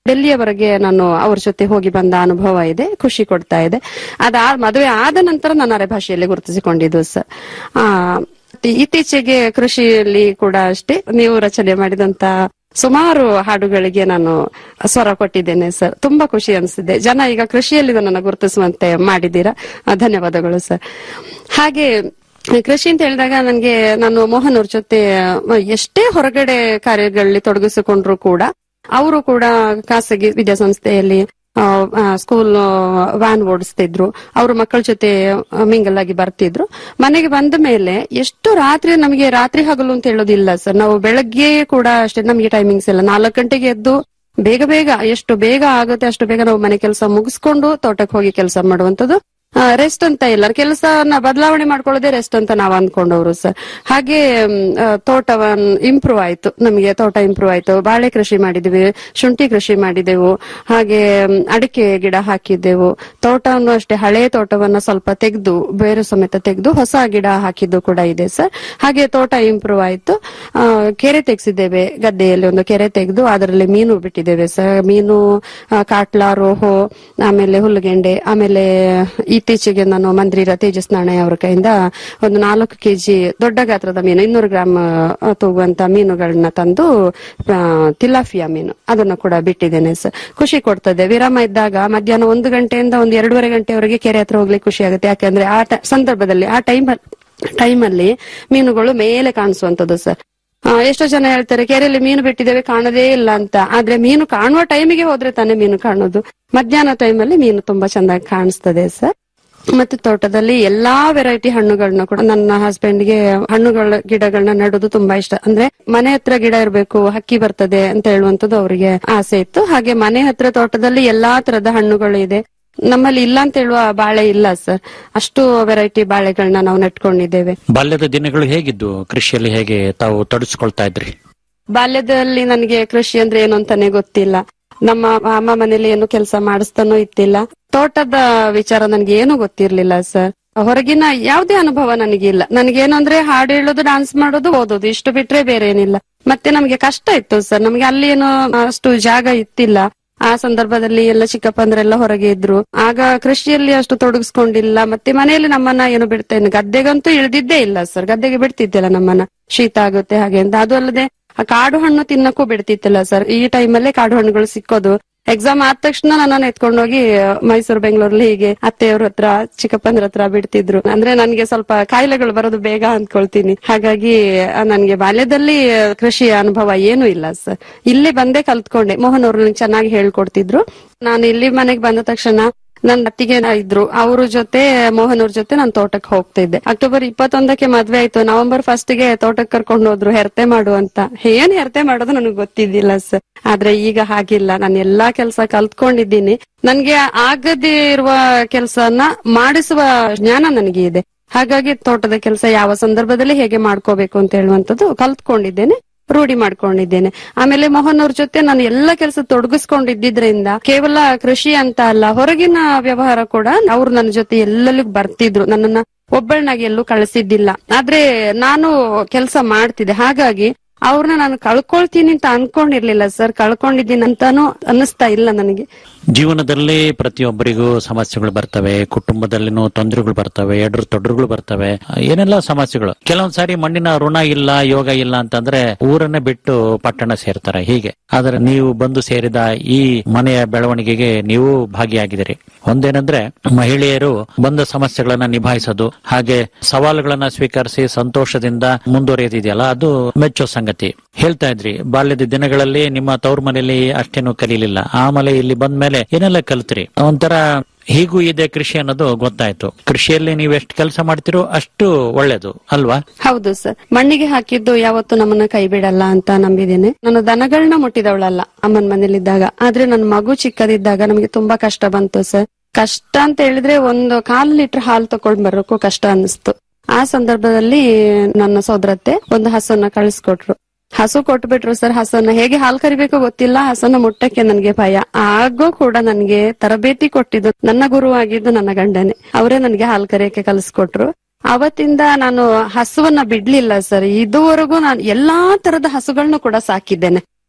Speaker 13: ಡೆಲ್ಲಿಯವರೆಗೆ ನಾನು ಅವ್ರ ಜೊತೆ ಹೋಗಿ ಬಂದ ಅನುಭವ ಇದೆ ಖುಷಿ ಕೊಡ್ತಾ ಇದೆ ಅದಾ ಮದುವೆ ಆದ ನಂತರ ನಾನು ಅರೆ ಭಾಷೆಯಲ್ಲಿ ಗುರುತಿಸಿಕೊಂಡಿದ್ದು ಸರ್ ಆ ಇತ್ತೀಚೆಗೆ ಕೃಷಿಯಲ್ಲಿ ಕೂಡ ಅಷ್ಟೇ ನೀವು ರಚನೆ ಮಾಡಿದಂತ ಸುಮಾರು ಹಾಡುಗಳಿಗೆ ನಾನು ಸ್ವರ ಕೊಟ್ಟಿದ್ದೇನೆ ಸರ್ ತುಂಬಾ ಖುಷಿ ಅನಿಸಿದೆ ಜನ ಈಗ ಕೃಷಿಯಲ್ಲಿ ನನ್ನನ್ನು ಗುರುತಿಸುವಂತೆ ಮಾಡಿದ್ದೀರಾ ಆ, ಧನ್ಯವಾದಗಳು ಸರ್ ಹಾಗೆ ಕೃಷಿ ಅಂತ ಹೇಳಿದಾಗ ನನಗೆ ನಾನು ಮೋಹನ್ ಅವ್ರ ಜೊತೆ ಆ, ಎಷ್ಟೇ ಹೊರಗಡೆ ಕಾರ್ಯಗಳಲ್ಲಿ ತೊಡಗಿಸಿಕೊಂಡ್ರು ಕೂಡ ಅವರು ಕೂಡ ಖಾಸಗಿ ವಿದ್ಯಾಸಂಸ್ಥೆಯಲ್ಲಿ ಆ, ಆ, ಸ್ಕೂಲ್ ವ್ಯಾನ್ ಓಡಿಸ್ತಿದ್ರು ಅವ್ರ ಮಕ್ಕಳ ಜೊತೆ ಮಿಂಗಲ್ ಆಗಿ ಬರ್ತಿದ್ರು ಮನೆಗೆ ಬಂದ ಮೇಲೆ ಎಷ್ಟು ರಾತ್ರಿ ನಮಗೆ ರಾತ್ರಿ ಹಗಲು ಅಂತ ಹೇಳೋದಿಲ್ಲ ಸರ್ ನಾವು ಬೆಳಗ್ಗೆ ಕೂಡ ಅಷ್ಟೇ ನಮಗೆ ಟೈಮಿಂಗ್ಸ್ ಇಲ್ಲ ನಾಲ್ಕು ಗಂಟೆಗೆ ಎದ್ದು ಬೇಗ ಬೇಗ ಎಷ್ಟು ಬೇಗ ಆಗುತ್ತೆ ಅಷ್ಟು ಬೇಗ ನಾವು ಮನೆ ಕೆಲಸ ಮುಗಿಸ್ಕೊಂಡು ತೋಟಕ್ಕೆ ಹೋಗಿ ಕೆಲಸ ಮಾಡುವಂತದ್ದು ರೆಸ್ಟ್ ಅಂತ ಇಲ್ಲ ಕೆಲಸನ ಬದಲಾವಣೆ ಮಾಡ್ಕೊಳ್ಳೋದೇ ರೆಸ್ಟ್ ಅಂತ ನಾವು ಅಂದ್ಕೊಂಡವ್ರು ಸರ್ ಹಾಗೆ ಮ್, ಆ, ತೋಟವನ್ ಇಂಪ್ರೂವ್ ಆಯ್ತು ನಮಗೆ ತೋಟ ಇಂಪ್ರೂವ್ ಆಯ್ತು ಬಾಳೆ ಕೃಷಿ ಮಾಡಿದ್ವಿ ಶುಂಠಿ ಕೃಷಿ ಮಾಡಿದೆವು ಹಾಗೆ ಮ್, ಅಡಿಕೆ ಗಿಡ ಹಾಕಿದ್ದೆವು ತೋಟವನ್ನು ಅಷ್ಟೇ ಹಳೆ ತೋಟವನ್ನ ಸ್ವಲ್ಪ ತೆಗೆದು ಬೇರು ಸಮೇತ ತೆಗೆದು ಹೊಸ ಗಿಡ ಹಾಕಿದ್ದು ಕೂಡ ಇದೆ ಸರ್ ಹಾಗೆ ತೋಟ ಇಂಪ್ರೂವ್ ಆಯ್ತು ಆ, ಕೆರೆ ತೆಗೆಸಿದ್ದೇವೆ ಗದ್ದೆಯಲ್ಲಿ ಒಂದು ಕೆರೆ ತೆಗೆದು ಅದರಲ್ಲಿ ಮೀನು ಬಿಟ್ಟಿದ್ದೇವೆ ಸರ್ ಮೀನು ಆ, ಕಾಟ್ಲಾ ರೋಹೋ ಆಮೇಲೆ ಹುಲ್ಲುಗೆಂಡೆ ಆಮೇಲೆ ಇತ್ತೀಚೆಗೆ ನಾನು ಮಂದ್ರಿರ ತೇಜಸ್ ನಾಣೆ ಅವರ ಕೈಯಿಂದ ಒಂದು ನಾಲ್ಕು ಕೆಜಿ ದೊಡ್ಡ ಗಾತ್ರದ ಮೀನು ಇನ್ನೂರು ಗ್ರಾಮ್ ಆ, ತೂಗುವಂತ ಮೀನುಗಳನ್ನ ತಂದು ಆ, ತಿಲಾಫಿಯಾ ಮೀನು ಅದನ್ನು ಕೂಡ ಬಿಟ್ಟಿದ್ದೇನೆ ಸರ್ ಖುಷಿ ಕೊಡ್ತದೆ ವಿರಾಮ ಇದ್ದಾಗ ಮಧ್ಯಾಹ್ನ ಒಂದು ಗಂಟೆಯಿಂದ ಒಂದು ಎರಡೂವರೆ ಗಂಟೆವರೆಗೆ ಕೆರೆ ಹತ್ರ ಹೋಗ್ಲಿಕ್ಕೆ ಖುಷಿ ಆಗುತ್ತೆ ಯಾಕಂದ್ರೆ ಆ ಟ- ಸಂದರ್ಭದಲ್ಲಿ ಆ ಟೈಮ್ ಟೈಮಲ್ಲಿ ಮೀನುಗಳು ಮೇಲೆ ಕಾಣಿಸುವಂತದ್ದು ಸರ್ ಆ, ಎಷ್ಟೋ ಜನ ಹೇಳ್ತಾರೆ ಕೆರೆಯಲ್ಲಿ ಮೀನು ಬಿಟ್ಟಿದ್ದೇವೆ ಕಾಣದೇ ಇಲ್ಲ ಅಂತ ಆದ್ರೆ ಮೀನು ಕಾಣುವ ಟೈಮಿಗೆ ಹೋದ್ರೆ ತಾನೇ ಮೀನು ಕಾಣೋದು ಮಧ್ಯಾಹ್ನ ಟೈಮಲ್ಲಿ ಮೀನು ತುಂಬಾ ಚೆಂದಾಗಿ ಕಾಣಿಸ್ತದೆ ಸರ್ ಮತ್ತೆ ತೋಟದಲ್ಲಿ ಎಲ್ಲಾ ವೆರೈಟಿ ಹಣ್ಣುಗಳನ್ನ ಕೂಡ ನನ್ನ ಹಸ್ಬೆಂಡ್ಗೆ ಹಣ್ಣುಗಳ ಗಿಡಗಳನ್ನ ನೆಡೋದು ತುಂಬಾ ಇಷ್ಟ ಅಂದ್ರೆ ಮನೆ ಹತ್ರ ಗಿಡ ಇರಬೇಕು ಹಕ್ಕಿ ಬರ್ತದೆ ಅಂತ ಹೇಳುವಂತದ್ದು ಅವರಿಗೆ ಆಸೆ ಇತ್ತು ಹಾಗೆ ಮನೆ ಹತ್ರ ತೋಟದಲ್ಲಿ ಎಲ್ಲಾ ತರದ ಹಣ್ಣುಗಳು ಇದೆ ನಮ್ಮಲ್ಲಿ ಇಲ್ಲ ಅಂತ ಹೇಳುವ ಬಾಳೆ ಇಲ್ಲ ಸರ್ ಅಷ್ಟು ವೆರೈಟಿ ಬಾಳೆಗಳನ್ನ ನಾವು ನೆಟ್ಕೊಂಡಿದ್ದೇವೆ
Speaker 4: ಬಾಲ್ಯದ ದಿನಗಳು ಹೇಗಿದ್ದು ಕೃಷಿಯಲ್ಲಿ ಹೇಗೆ ತಾವು ತೊಡಗಿಸ್ಕೊಳ್ತಾ ಇದ್ರಿ
Speaker 13: ಬಾಲ್ಯದಲ್ಲಿ ನನಗೆ ಕೃಷಿ ಅಂದ್ರೆ ಏನು ಅಂತಾನೆ ಗೊತ್ತಿಲ್ಲ ನಮ್ಮ ಅಮ್ಮ ಮನೇಲಿ ಏನು ಕೆಲಸ ಮಾಡಿಸ್ತಾನೂ ಇತ್ತಿಲ್ಲ ತೋಟದ ವಿಚಾರ ನನ್ಗೆ ಏನು ಗೊತ್ತಿರ್ಲಿಲ್ಲ ಸರ್ ಹೊರಗಿನ ಯಾವುದೇ ಅನುಭವ ನನಗಿಲ್ಲ ನನಗೇನು ಅಂದ್ರೆ ಹಾಡು ಹೇಳೋದು ಡಾನ್ಸ್ ಮಾಡೋದು ಓದೋದು ಇಷ್ಟು ಬಿಟ್ರೆ ಬೇರೆ ಏನಿಲ್ಲ ಮತ್ತೆ ನಮ್ಗೆ ಕಷ್ಟ ಇತ್ತು ಸರ್ ನಮ್ಗೆ ಅಲ್ಲಿ ಏನು ಅಷ್ಟು ಜಾಗ ಇತ್ತಿಲ್ಲ ಆ ಸಂದರ್ಭದಲ್ಲಿ ಎಲ್ಲ ಚಿಕ್ಕಪ್ಪಂದ್ರೆಲ್ಲ ಹೊರಗೆ ಇದ್ರು ಆಗ ಕೃಷಿಯಲ್ಲಿ ಅಷ್ಟು ತೊಡಗಿಸ್ಕೊಂಡಿಲ್ಲ ಮತ್ತೆ ಮನೆಯಲ್ಲಿ ನಮ್ಮನ್ನ ಏನು ಬಿಡ್ತೇನೆ ಗದ್ದೆಗಂತೂ ಇಳ್ದಿದ್ದೇ ಇಲ್ಲ ಸರ್ ಗದ್ದೆಗೆ ಬಿಡ್ತಿದ್ದಿಲ್ಲ ನಮ್ಮನ್ನ ಶೀತ ಆಗುತ್ತೆ ಹಾಗೆ ಅಂತ ಅದು ಅಲ್ಲದೆ ಆ ಕಾಡು ಹಣ್ಣು ತಿನ್ನಕ್ಕೂ ಬಿಡ್ತಿತ್ತಿಲ್ಲ ಸರ್ ಈ ಟೈಮಲ್ಲೇ ಕಾಡು ಹಣ್ಣುಗಳು ಸಿಕ್ಕೋದು ಎಕ್ಸಾಮ್ ಆದ ತಕ್ಷಣ ನನ್ನನ್ನು ಎತ್ಕೊಂಡೋಗಿ ಮೈಸೂರು ಬೆಂಗಳೂರಲ್ಲಿ ಹೀಗೆ ಅತ್ತೆಯವ್ರ ಹತ್ರ ಚಿಕ್ಕಪ್ಪಂದ್ರ ಹತ್ರ ಬಿಡ್ತಿದ್ರು ಅಂದ್ರೆ ನನ್ಗೆ ಸ್ವಲ್ಪ ಕಾಯಿಲೆಗಳು ಬರೋದು ಬೇಗ ಅಂದ್ಕೊಳ್ತೀನಿ ಹಾಗಾಗಿ ಆ, ನನ್ಗೆ ಬಾಲ್ಯದಲ್ಲಿ ಕೃಷಿಯ ಅನುಭವ ಏನೂ ಇಲ್ಲ ಸರ್ ಇಲ್ಲಿ ಬಂದೇ ಕಲ್ತ್ಕೊಂಡೆ ಮೋಹನ್ ಅವರು ನನಗೆ ಚೆನ್ನಾಗಿ ಹೇಳ್ಕೊಡ್ತಿದ್ರು ನಾನು ಇಲ್ಲಿ ಮನೆಗೆ ಬಂದ ತಕ್ಷಣ ನನ್ನ ಅತ್ತಿಗೆ ಇದ್ರು ಅವ್ರ ಜೊತೆ ಮೋಹನ್ ಅವ್ರ ಜೊತೆ ನಾನು ತೋಟಕ್ಕೆ ಹೋಗ್ತಿದ್ದೆ ಅಕ್ಟೋಬರ್ ಇಪ್ಪತ್ತೊಂದಕ್ಕೆ ಮದ್ವೆ ಆಯ್ತು ನವೆಂಬರ್ ಫಸ್ಟ್ ಗೆ ತೋಟಕ್ಕೆ ಕರ್ಕೊಂಡು ಹೋದ್ರು ಹೆರ್ತೆ ಮಾಡು ಅಂತ ಏನ್ ಹೆರ್ತೆ ಮಾಡೋದು ನನಗೆ ಗೊತ್ತಿದ್ದಿಲ್ಲ ಸರ್ ಆದ್ರೆ ಈಗ ಹಾಗಿಲ್ಲ ನಾನು ಎಲ್ಲಾ ಕೆಲಸ ಕಲ್ತ್ಕೊಂಡಿದ್ದೀನಿ ನನ್ಗೆ ಆಗದೇ ಇರುವ ಕೆಲಸನ ಮಾಡಿಸುವ ಜ್ಞಾನ ನನಗೆ ಇದೆ ಹಾಗಾಗಿ ತೋಟದ ಕೆಲಸ ಯಾವ ಸಂದರ್ಭದಲ್ಲಿ ಹೇಗೆ ಮಾಡ್ಕೋಬೇಕು ಅಂತ ಹೇಳುವಂತದ್ದು ಕಲ್ತ್ಕೊಂಡಿದ್ದೇನೆ ರೂಢಿ ಮಾಡ್ಕೊಂಡಿದ್ದೇನೆ ಆಮೇಲೆ ಮೋಹನ್ ಅವ್ರ ಜೊತೆ ನಾನು ಎಲ್ಲ ಕೆಲಸ ತೊಡಗಿಸ್ಕೊಂಡಿದ್ದಿದ್ರಿಂದ ಕೇವಲ ಕೃಷಿ ಅಂತ ಅಲ್ಲ ಹೊರಗಿನ ವ್ಯವಹಾರ ಕೂಡ ಅವ್ರು ನನ್ನ ಜೊತೆ ಎಲ್ಲೆಲ್ಲೂ ಬರ್ತಿದ್ರು ನನ್ನನ್ನ ಒಬ್ಬಳನ್ನಾಗಿ ಎಲ್ಲೂ ಕಳಿಸಿದ್ದಿಲ್ಲ ಆದ್ರೆ ನಾನು ಕೆಲಸ ಮಾಡ್ತಿದ್ದೆ ಹಾಗಾಗಿ ಅವ್ರನ್ನ ನಾನು ಕಳ್ಕೊಳ್ತೀನಿ ಅಂತ ಅನ್ಕೊಂಡಿರ್ಲಿಲ್ಲ ಸರ್ ಕಳ್ಕೊಂಡಿದ್ದೀನಿ ಅಂತಾನು ಅನ್ನಿಸ್ತಾ ಇಲ್ಲ ನನಗೆ
Speaker 4: ಜೀವನದಲ್ಲಿ ಪ್ರತಿಯೊಬ್ಬರಿಗೂ ಸಮಸ್ಯೆಗಳು ಬರ್ತವೆ ಕುಟುಂಬದಲ್ಲಿನೂ ತೊಂದರೆಗಳು ಬರ್ತವೆ ಎಡ್ರು ತೊಡರುಗಳು ಬರ್ತವೆ ಏನೆಲ್ಲ ಸಮಸ್ಯೆಗಳು ಕೆಲವೊಂದ್ ಸಾರಿ ಮಣ್ಣಿನ ಋಣ ಇಲ್ಲ ಯೋಗ ಇಲ್ಲ ಅಂತಂದ್ರೆ ಊರನ್ನೇ ಬಿಟ್ಟು ಪಟ್ಟಣ ಸೇರ್ತಾರೆ ಹೀಗೆ ಆದ್ರೆ ನೀವು ಬಂದು ಸೇರಿದ ಈ ಮನೆಯ ಬೆಳವಣಿಗೆಗೆ ನೀವು ಭಾಗಿಯಾಗಿದ್ದೀರಿ ಒಂದೇನಂದ್ರೆ ಮಹಿಳೆಯರು ಬಂದ ಸಮಸ್ಯೆಗಳನ್ನ ನಿಭಾಯಿಸೋದು ಹಾಗೆ ಸವಾಲುಗಳನ್ನ ಸ್ವೀಕರಿಸಿ ಸಂತೋಷದಿಂದ ಮುಂದುವರಿಯೋದಿದೆಯಲ್ಲ ಅದು ಮೆಚ್ಚೋ ಸಂಗತಿ ಹೇಳ್ತಾ ಇದ್ರಿ ಬಾಲ್ಯದ ದಿನಗಳಲ್ಲಿ ನಿಮ್ಮ ತವ್ರ ಮನೆಯಲ್ಲಿ ಅಷ್ಟೇನು ಕಲೀಲಿಲ್ಲ ಆಮೇಲೆ ಇಲ್ಲಿ ಬಂದ ಮೇಲೆ ಏನೆಲ್ಲ ಕಲ್ತ್ರಿ ಒಂಥರ ಹೀಗೂ ಇದೆ ಕೃಷಿ ಅನ್ನೋದು ಗೊತ್ತಾಯ್ತು ಕೃಷಿಯಲ್ಲಿ ನೀವು ಎಷ್ಟು ಕೆಲಸ ಮಾಡ್ತಿರೋ ಅಷ್ಟು ಒಳ್ಳೇದು ಅಲ್ವಾ
Speaker 13: ಹೌದು ಸರ್ ಮಣ್ಣಿಗೆ ಹಾಕಿದ್ದು ಯಾವತ್ತು ನಮ್ಮನ್ನ ಕೈ ಬಿಡಲ್ಲ ಅಂತ ನಂಬಿದ್ದೇನೆ ನಾನು ದನಗಳನ್ನ ಮುಟ್ಟಿದವಳಲ್ಲ ಅಮ್ಮನ ಮನೇಲಿದ್ದಾಗ ಆದ್ರೆ ನನ್ನ ಮಗು ಚಿಕ್ಕದಿದ್ದಾಗ ನಮಗೆ ತುಂಬಾ ಕಷ್ಟ ಬಂತು ಸರ್ ಕಷ್ಟ ಅಂತ ಹೇಳಿದ್ರೆ ಒಂದು ಕಾಲ್ ಲೀಟರ್ ಹಾಲು ತಕೊಂಡ್ ಬರೋಕ್ಕೂ ಕಷ್ಟ ಅನಿಸ್ತು ಆ ಸಂದರ್ಭದಲ್ಲಿ ನನ್ನ ಸೋದರತ್ತೆ ಒಂದು ಹಸನ್ನ ಕಳಿಸ್ಕೊಟ್ರು ಹಸು ಕೊಟ್ಬಿಟ್ರು ಸರ್ ಹಸನ್ನ ಹೇಗೆ ಹಾಲು ಕರಿಬೇಕೋ ಗೊತ್ತಿಲ್ಲ ಹಸನ್ನ ಮುಟ್ಟಕ್ಕೆ ನನ್ಗೆ ಭಯ ಆಗೋ ಕೂಡ ನನ್ಗೆ ತರಬೇತಿ ಕೊಟ್ಟಿದ್ದು ನನ್ನ ಗುರು ಆಗಿದ್ದು ನನ್ನ ಗಂಡನೇ ಅವರೇ ನನ್ಗೆ ಹಾಲು ಕರಿಯಕ್ಕೆ ಕಲಿಸ್ಕೊಟ್ರು ಅವತ್ತಿಂದ ನಾನು ಹಸುವನ್ನ ಬಿಡ್ಲಿಲ್ಲ ಸರ್ ಇದುವರೆಗೂ ನಾನು ಎಲ್ಲಾ ತರದ ಹಸುಗಳನ್ನ ಕೂಡ ಸಾಕಿದ್ದೇನೆ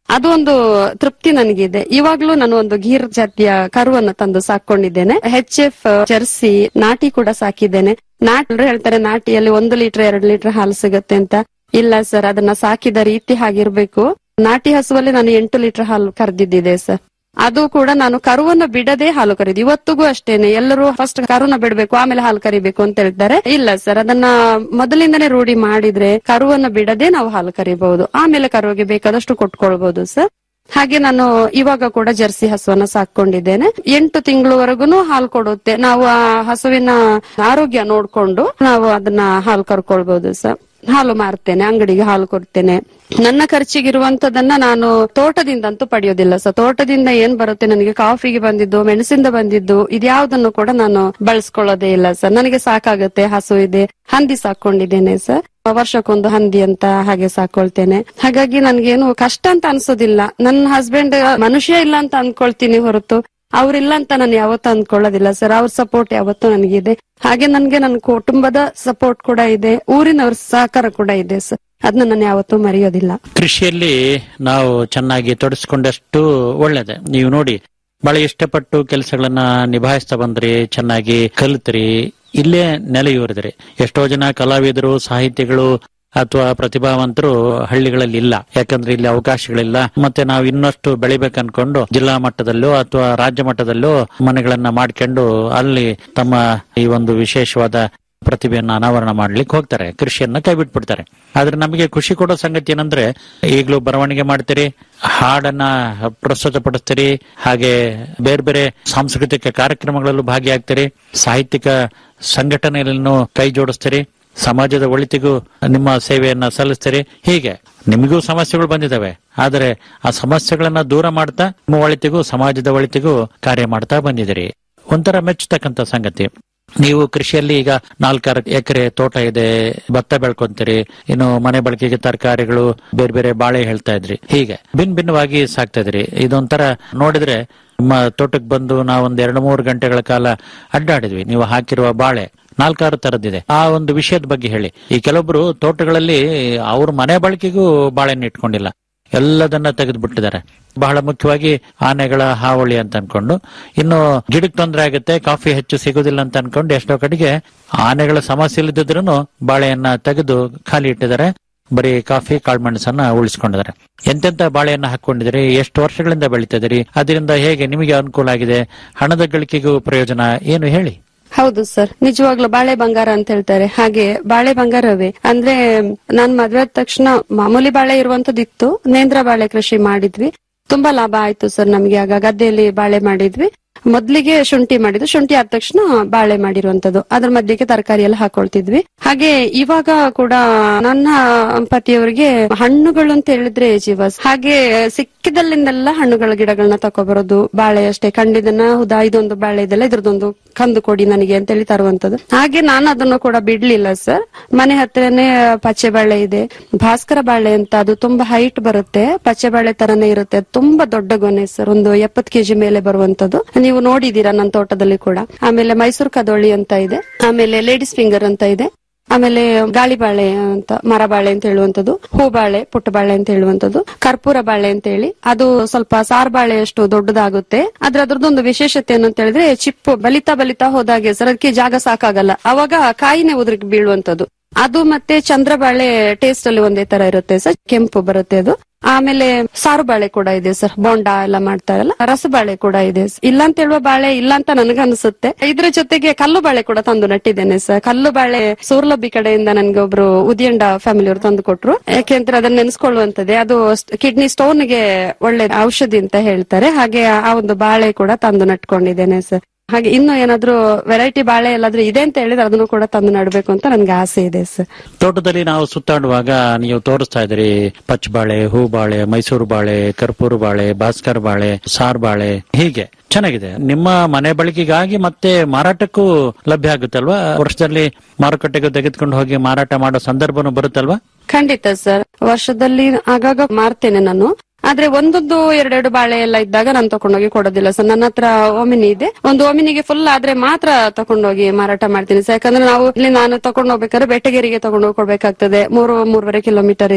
Speaker 13: ಅದು ಒಂದು ತೃಪ್ತಿ ನನಗಿದೆ ಇವಾಗ್ಲೂ ನಾನು ಒಂದು ಗೀರ್ ಜಾತಿಯ ಕರುವನ್ನು ತಂದು ಸಾಕೊಂಡಿದ್ದೇನೆ ಹೆಚ್ ಎಫ್ ಜರ್ಸಿ ನಾಟಿ ಕೂಡ ಸಾಕಿದ್ದೇನೆ ನಾಟಿ ಎಲ್ರು ಹೇಳ್ತಾರೆ ನಾಟಿಯಲ್ಲಿ ಒಂದು ಲೀಟರ್ ಎರಡು ಲೀಟರ್ ಹಾಲು ಸಿಗುತ್ತೆ ಅಂತ ಇಲ್ಲ ಸರ್ ಅದನ್ನ ಸಾಕಿದ ರೀತಿ ಹಾಗಿರ್ಬೇಕು ನಾಟಿ ಹಸುವಲ್ಲಿ ನಾನು ಎಂಟು ಲೀಟರ್ ಹಾಲು ಕರೆದಿದ್ದಿದೆ ಸರ್ ಅದು ಕೂಡ ನಾನು ಕರುವನ್ನ ಬಿಡದೆ ಹಾಲು ಕರೀದು ಇವತ್ತಿಗೂ ಅಷ್ಟೇನೆ ಎಲ್ಲರೂ ಫಸ್ಟ್ ಕರುನ ಬಿಡಬೇಕು ಆಮೇಲೆ ಹಾಲು ಕರಿಬೇಕು ಅಂತ ಹೇಳ್ತಾರೆ ಇಲ್ಲ ಸರ್ ಅದನ್ನ ಮೊದಲಿಂದನೇ ರೂಢಿ ಮಾಡಿದ್ರೆ ಕರುವನ್ನ ಬಿಡದೆ ನಾವು ಹಾಲು ಕರಿಬಹುದು ಆಮೇಲೆ ಕರುವಿಗೆ ಬೇಕಾದಷ್ಟು ಕೊಟ್ಕೊಳ್ಬಹುದು ಸರ್ ಹಾಗೆ ನಾನು ಇವಾಗ ಕೂಡ ಜರ್ಸಿ ಹಸುವನ್ನ ಸಾಕೊಂಡಿದ್ದೇನೆ ಎಂಟು ತಿಂಗಳವರೆಗೂ ಹಾಲು ಕೊಡುತ್ತೆ ನಾವು ಆ ಹಸುವಿನ ಆರೋಗ್ಯ ನೋಡ್ಕೊಂಡು ನಾವು ಅದನ್ನ ಹಾಲು ಕರ್ಕೊಳ್ಬಹುದು ಸರ್ ಹಾಲು ಮಾರ್ತೇನೆ ಅಂಗಡಿಗೆ ಹಾಲು ಕೊಡ್ತೇನೆ ನನ್ನ ಖರ್ಚಿಗಿರುವಂತದನ್ನ ನಾನು ತೋಟದಿಂದಂತೂ ಪಡೆಯೋದಿಲ್ಲ ಸರ್ ತೋಟದಿಂದ ಏನ್ ಬರುತ್ತೆ ನನಗೆ ಕಾಫಿಗೆ ಬಂದಿದ್ದು ಮೆಣಸಿಂದ ಬಂದಿದ್ದು ಇದ್ಯಾವುದನ್ನು ಕೂಡ ನಾನು ಬಳಸ್ಕೊಳ್ಳೋದೇ ಇಲ್ಲ ಸರ್ ನನಗೆ ಸಾಕಾಗುತ್ತೆ ಹಸು ಇದೆ ಹಂದಿ ಸಾಕೊಂಡಿದ್ದೇನೆ ಸರ್ ವರ್ಷಕ್ಕೊಂದು ಹಂದಿ ಅಂತ ಹಾಗೆ ಸಾಕೊಳ್ತೇನೆ ಹಾಗಾಗಿ ನನ್ಗೇನು ಕಷ್ಟ ಅಂತ ಅನ್ಸೋದಿಲ್ಲ ನನ್ನ ಹಸ್ಬೆಂಡ್ ಮನುಷ್ಯ ಇಲ್ಲ ಅಂತ ಅನ್ಕೊಳ್ತೀನಿ ಹೊರತು ಅವ್ರಿಲ್ಲ ಅಂತ ನಾನು ಯಾವತ್ತೂ ಅಂದ್ಕೊಳ್ಳೋದಿಲ್ಲ ಸರ್ ಅವ್ರ ಸಪೋರ್ಟ್ ಯಾವತ್ತೂ ನನಗಿದೆ ಹಾಗೆ ನನ್ಗೆ ನನ್ನ ಕುಟುಂಬದ ಸಪೋರ್ಟ್ ಕೂಡ ಇದೆ ಊರಿನವ್ರ ಸಹಕಾರ ಕೂಡ ಇದೆ ಸರ್ ಅದನ್ನ ನಾನು ಯಾವತ್ತೂ ಮರೆಯೋದಿಲ್ಲ
Speaker 4: ಕೃಷಿಯಲ್ಲಿ ನಾವು ಚೆನ್ನಾಗಿ ತೊಡಸ್ಕೊಂಡಷ್ಟು ಒಳ್ಳೇದೆ ನೀವು ನೋಡಿ ಬಹಳ ಇಷ್ಟಪಟ್ಟು ಕೆಲಸಗಳನ್ನ ನಿಭಾಯಿಸ್ತಾ ಬಂದ್ರಿ ಚೆನ್ನಾಗಿ ಕಲಿತ್ರಿ ಇಲ್ಲೇ ನೆಲೆಯೂರಿದ್ರಿ ಎಷ್ಟೋ ಜನ ಕಲಾವಿದರು ಸಾಹಿತಿಗಳು ಅಥವಾ ಪ್ರತಿಭಾವಂತರು ಹಳ್ಳಿಗಳಲ್ಲಿ ಇಲ್ಲ ಯಾಕಂದ್ರೆ ಇಲ್ಲಿ ಅವಕಾಶಗಳಿಲ್ಲ ಮತ್ತೆ ನಾವು ಇನ್ನಷ್ಟು ಬೆಳಿಬೇಕು ಅನ್ಕೊಂಡು ಜಿಲ್ಲಾ ಮಟ್ಟದಲ್ಲೋ ಅಥವಾ ರಾಜ್ಯ ಮಟ್ಟದಲ್ಲೋ ಮನೆಗಳನ್ನ ಮಾಡ್ಕೊಂಡು ಅಲ್ಲಿ ತಮ್ಮ ಈ ಒಂದು ವಿಶೇಷವಾದ ಪ್ರತಿಭೆಯನ್ನ ಅನಾವರಣ ಮಾಡ್ಲಿಕ್ಕೆ ಹೋಗ್ತಾರೆ ಕೃಷಿಯನ್ನ ಕೈ ಬಿಟ್ಬಿಡ್ತಾರೆ ಆದ್ರೆ ನಮಗೆ ಖುಷಿ ಕೊಡೋ ಸಂಗತಿ ಏನಂದ್ರೆ ಈಗಲೂ ಬರವಣಿಗೆ ಮಾಡ್ತೀರಿ ಹಾಡನ್ನ ಪ್ರಸ್ತುತಪಡಿಸ್ತೀರಿ ಹಾಗೆ ಬೇರೆ ಬೇರೆ ಸಾಂಸ್ಕೃತಿಕ ಕಾರ್ಯಕ್ರಮಗಳಲ್ಲೂ ಭಾಗಿಯಾಗ್ತೀರಿ ಸಾಹಿತ್ಯಿಕ ಸಂಘಟನೆಗಳನ್ನು ಕೈ ಜೋಡಿಸ್ತೀರಿ ಸಮಾಜದ ಒಳಿತಿಗೂ ನಿಮ್ಮ ಸೇವೆಯನ್ನ ಸಲ್ಲಿಸ್ತೀರಿ ಹೀಗೆ ನಿಮಗೂ ಸಮಸ್ಯೆಗಳು ಬಂದಿದ್ದಾವೆ ಆದರೆ ಆ ಸಮಸ್ಯೆಗಳನ್ನ ದೂರ ಮಾಡ್ತಾ ನಿಮ್ಮ ಒಳಿತಿಗೂ ಸಮಾಜದ ಒಳಿತಿಗೂ ಕಾರ್ಯ ಮಾಡ್ತಾ ಬಂದಿದ್ದೀರಿ ಒಂಥರ ಮೆಚ್ಚತಕ್ಕಂತ ಸಂಗತಿ ನೀವು ಕೃಷಿಯಲ್ಲಿ ಈಗ ನಾಲ್ಕಾರು ಎಕರೆ ತೋಟ ಇದೆ ಭತ್ತ ಬೆಳ್ಕೊಂತೀರಿ ಇನ್ನು ಮನೆ ಬಳಕೆಗೆ ತರಕಾರಿಗಳು ಬೇರೆ ಬೇರೆ ಬಾಳೆ ಹೇಳ್ತಾ ಇದ್ರಿ ಹೀಗೆ ಭಿನ್ ಭಿನ್ನವಾಗಿ ಸಾಕ್ತಾ ಇದ್ರಿ ಇದೊಂಥರ ನೋಡಿದ್ರೆ ನಿಮ್ಮ ತೋಟಕ್ಕೆ ಬಂದು ನಾವೊಂದ್ ಎರಡು ಮೂರು ಗಂಟೆಗಳ ಕಾಲ ಅಡ್ಡಾಡಿದ್ವಿ ನೀವು ಹಾಕಿರುವ ಬಾಳೆ ನಾಲ್ಕಾರು ತರದಿದೆ ಆ ಒಂದು ವಿಷಯದ ಬಗ್ಗೆ ಹೇಳಿ ಈ ಕೆಲವೊಬ್ರು ತೋಟಗಳಲ್ಲಿ ಅವ್ರ ಮನೆ ಬಳಕೆಗೂ ಬಾಳೆಹಣ್ಣು ಇಟ್ಕೊಂಡಿಲ್ಲ ಎಲ್ಲದನ್ನ ತೆಗೆದು ಬಿಟ್ಟಿದ್ದಾರೆ ಬಹಳ ಮುಖ್ಯವಾಗಿ ಆನೆಗಳ ಹಾವಳಿ ಅಂತ ಅನ್ಕೊಂಡು ಇನ್ನು ಗಿಡಕ್ಕೆ ತೊಂದರೆ ಆಗುತ್ತೆ ಕಾಫಿ ಹೆಚ್ಚು ಸಿಗೋದಿಲ್ಲ ಅಂತ ಅನ್ಕೊಂಡು ಎಷ್ಟೋ ಕಡೆಗೆ ಆನೆಗಳ ಸಮಸ್ಯೆ ಇಲ್ಲದಿದ್ರು ಬಾಳೆಯನ್ನ ತೆಗೆದು ಖಾಲಿ ಇಟ್ಟಿದ್ದಾರೆ ಬರೀ ಕಾಫಿ ಕಾಳುಮೆಣಸನ್ನ ಉಳಿಸ್ಕೊಂಡಿದ್ದಾರೆ ಎಂತೆಂತ ಬಾಳೆಯನ್ನ ಹಾಕೊಂಡಿದ್ದೀರಿ ಎಷ್ಟು ವರ್ಷಗಳಿಂದ ಬೆಳೀತಿದ್ದೀರಿ ಅದರಿಂದ ಹೇಗೆ ನಿಮಗೆ ಅನುಕೂಲ ಆಗಿದೆ ಹಣದ ಗಳಿಕೆಗೂ ಪ್ರಯೋಜನ ಏನು ಹೇಳಿ
Speaker 13: ಹೌದು ಸರ್ ನಿಜವಾಗ್ಲೂ ಬಾಳೆ ಬಂಗಾರ ಅಂತ ಹೇಳ್ತಾರೆ ಹಾಗೆ ಬಾಳೆ ಬಂಗಾರವೇ ಅಂದ್ರೆ ನಾನ್ ಮದ್ವೆ ಆದ ತಕ್ಷಣ ಮಾಮೂಲಿ ಬಾಳೆ ಇರುವಂತದಿತ್ತು ನೇಂದ್ರ ಬಾಳೆ ಕೃಷಿ ಮಾಡಿದ್ವಿ ತುಂಬಾ ಲಾಭ ಆಯ್ತು ಸರ್ ನಮ್ಗೆ ಆಗ ಗದ್ದೆಯಲ್ಲಿ ಬಾಳೆ ಮಾಡಿದ್ವಿ ಮೊದ್ಲಿಗೆ ಶುಂಠಿ ಮಾಡಿದ್ವಿ ಶುಂಠಿ ಆದ ತಕ್ಷಣ ಬಾಳೆ ಮಾಡಿರುವಂತದ್ದು ಅದ್ರ ಮಧ್ಯಕ್ಕೆ ತರಕಾರಿ ಎಲ್ಲ ಹಾಕೊಳ್ತಿದ್ವಿ ಹಾಗೆ ಇವಾಗ ಕೂಡ ನನ್ನ ಪತಿಯವರಿಗೆ ಹಣ್ಣುಗಳು ಅಂತ ಹೇಳಿದ್ರೆ ಜೀವ ಹಾಗೆ ಸಿಕ್ಕಿದಲ್ಲಿಂದೆಲ್ಲ ಹಣ್ಣುಗಳ ಗಿಡಗಳನ್ನ ತಕೊಬರೋದು ಬಾಳೆ ಅಷ್ಟೇ ಕಂಡಿದನ್ನ ಹೌದಾ ಇದೊಂದು ಬಾಳೆ ಇದೆಲ್ಲ ಇದ್ರದೊಂದು ಕಂದು ಕೊಡಿ ನನಗೆ ಅಂತ ಹೇಳಿ ತರುವಂತದ್ದು ಹಾಗೆ ನಾನು ಅದನ್ನು ಕೂಡ ಬಿಡ್ಲಿಲ್ಲ ಸರ್ ಮನೆ ಹತ್ರನೇ ಪಚ್ಚೆ ಬಾಳೆ ಇದೆ ಭಾಸ್ಕರ ಬಾಳೆ ಅಂತ ಅದು ತುಂಬಾ ಹೈಟ್ ಬರುತ್ತೆ ಪಚ್ಚೆ ಬಾಳೆ ತರನೇ ಇರುತ್ತೆ ಅದು ತುಂಬಾ ದೊಡ್ಡ ಗೊನೆ ಸರ್ ಒಂದು ಎಪ್ಪತ್ತು ಕೆಜಿ ಮೇಲೆ ಬರುವಂತದ್ದು ನೀವು ನೋಡಿದೀರಾ ನನ್ನ ತೋಟದಲ್ಲಿ ಕೂಡ ಆಮೇಲೆ ಮೈಸೂರು ಕದೋಳಿ ಅಂತ ಇದೆ ಆಮೇಲೆ ಲೇಡೀಸ್ ಫಿಂಗರ್ ಅಂತ ಇದೆ ಆಮೇಲೆ ಗಾಳಿ ಬಾಳೆ ಅಂತ ಮರ ಬಾಳೆ ಅಂತ ಹೇಳುವಂತದ್ದು ಹೂ ಬಾಳೆ ಪುಟ್ಟ ಬಾಳೆ ಅಂತ ಹೇಳುವಂತದ್ದು ಕರ್ಪೂರ ಬಾಳೆ ಅಂತ ಹೇಳಿ ಅದು ಸ್ವಲ್ಪ ಸಾರ್ ಬಾಳೆಯಷ್ಟು ದೊಡ್ಡದಾಗುತ್ತೆ ಆದ್ರೆ ಅದ್ರದ್ದೊಂದು ವಿಶೇಷತೆ ಏನು ಅಂತ ಹೇಳಿದ್ರೆ ಚಿಪ್ಪು ಬಲಿತಾ ಬಲಿತಾ ಹೋದಾಗೆ ಸರ್ ಅದಕ್ಕೆ ಜಾಗ ಸಾಕಾಗಲ್ಲ ಅವಾಗ ಕಾಯಿನೇ ಉದ್ರಿಗೆ ಬೀಳುವಂತದ್ದು ಅದು ಮತ್ತೆ ಚಂದ್ರಬಾಳೆ ಟೇಸ್ಟ್ ಅಲ್ಲಿ ಒಂದೇ ತರ ಇರುತ್ತೆ ಸರ್ ಕೆಂಪು ಬರುತ್ತೆ ಅದು ಆಮೇಲೆ ಸಾರು ಬಾಳೆ ಕೂಡ ಇದೆ ಸರ್ ಬೋಂಡಾ ಎಲ್ಲ ಮಾಡ್ತಾರಲ್ಲ ರಸಬಾಳೆ ಕೂಡ ಇದೆ ಇಲ್ಲ ಅಂತ ಹೇಳುವ ಬಾಳೆ ಇಲ್ಲ ಅಂತ ನನಗನ್ಸುತ್ತೆ ಇದ್ರ ಜೊತೆಗೆ ಕಲ್ಲು ಬಾಳೆ ಕೂಡ ತಂದು ನಟ್ಟಿದ್ದೇನೆ ಸರ್ ಕಲ್ಲು ಬಾಳೆ ಸೂರ್ಲಬ್ಬಿ ಕಡೆಯಿಂದ ನನ್ಗೆ ಒಬ್ರು ಉದಿಯಂಡ ಫ್ಯಾಮಿಲಿ ಅವರು ತಂದು ಕೊಟ್ರು ಯಾಕೆಂದ್ರೆ ಅದನ್ನ ನೆನೆಸ್ಕೊಳ್ಳುವಂತದ್ದೇ ಅದು ಕಿಡ್ನಿ ಸ್ಟೋನ್ ಗೆ ಒಳ್ಳೆ ಔಷಧಿ ಅಂತ ಹೇಳ್ತಾರೆ ಹಾಗೆ ಆ ಒಂದು ಬಾಳೆ ಕೂಡ ತಂದು ನಟ್ಕೊಂಡಿದ್ದೇನೆ ಸರ್ ಹಾಗೆ ಇನ್ನು ಏನಾದ್ರೂ ವೆರೈಟಿ ಬಾಳೆ ಎಲ್ಲಾದ್ರೂ ಇದೆ ಅಂತ ಹೇಳಿದ್ರೆ ಅದನ್ನು ಕೂಡ ತಂದು ನಡ್ಬೇಕು ಅಂತ ನನ್ಗೆ ಆಸೆ ಇದೆ ಸರ್
Speaker 4: ತೋಟದಲ್ಲಿ ನಾವು ಸುತ್ತಾಡುವಾಗ ನೀವು ತೋರಿಸ್ತಾ ಇದ್ರಿ ಪಚ್ಚ ಬಾಳೆ ಹೂ ಬಾಳೆ ಮೈಸೂರು ಬಾಳೆ ಕರ್ಪೂರ ಬಾಳೆ ಭಾಸ್ಕರ್ ಬಾಳೆ ಸಾರ್ ಬಾಳೆ ಹೀಗೆ ಚೆನ್ನಾಗಿದೆ ನಿಮ್ಮ ಮನೆ ಬಳಕೆಗಾಗಿ ಮತ್ತೆ ಮಾರಾಟಕ್ಕೂ ಲಭ್ಯ ಆಗುತ್ತಲ್ವಾ ವರ್ಷದಲ್ಲಿ ಮಾರುಕಟ್ಟೆಗೆ ತೆಗೆದುಕೊಂಡು ಹೋಗಿ ಮಾರಾಟ ಮಾಡೋ ಸಂದರ್ಭನೂ ಬರುತ್ತಲ್ವಾ
Speaker 13: ಖಂಡಿತ ಸರ್ ವರ್ಷದಲ್ಲಿ ಆಗಾಗ ಮಾರ್ತೇನೆ ನಾನು ಆದ್ರೆ ಒಂದೊಂದು ಎರಡೆರಡು ಬಾಳೆ ಎಲ್ಲ ಇದ್ದಾಗ ನಾನು ತಕೊಂಡೋಗಿ ಕೊಡೋದಿಲ್ಲ ಸರ್ ನನ್ನ ಹತ್ರ ಓಮಿನಿ ಇದೆ ಒಂದು ಓಮಿನಿಗೆ ಫುಲ್ ಆದ್ರೆ ಮಾತ್ರ ತಕೊಂಡೋಗಿ ಮಾರಾಟ ಮಾಡ್ತೀನಿ ಸರ್ ಯಾಕಂದ್ರೆ ನಾವು ಇಲ್ಲಿ ನಾನು ತಗೊಂಡು ಹೋಗ್ಬೇಕಾದ್ರೆ ಬೆಟ್ಟಗೇರಿಗೆ ತಗೊಂಡು ಹೋಗಿ ಕೊಡ್ಬೇಕಾಗ್ತದೆ ಮೂರು ಮೂರುವರೆ ಕಿಲೋಮೀಟರ್ ಇದೆ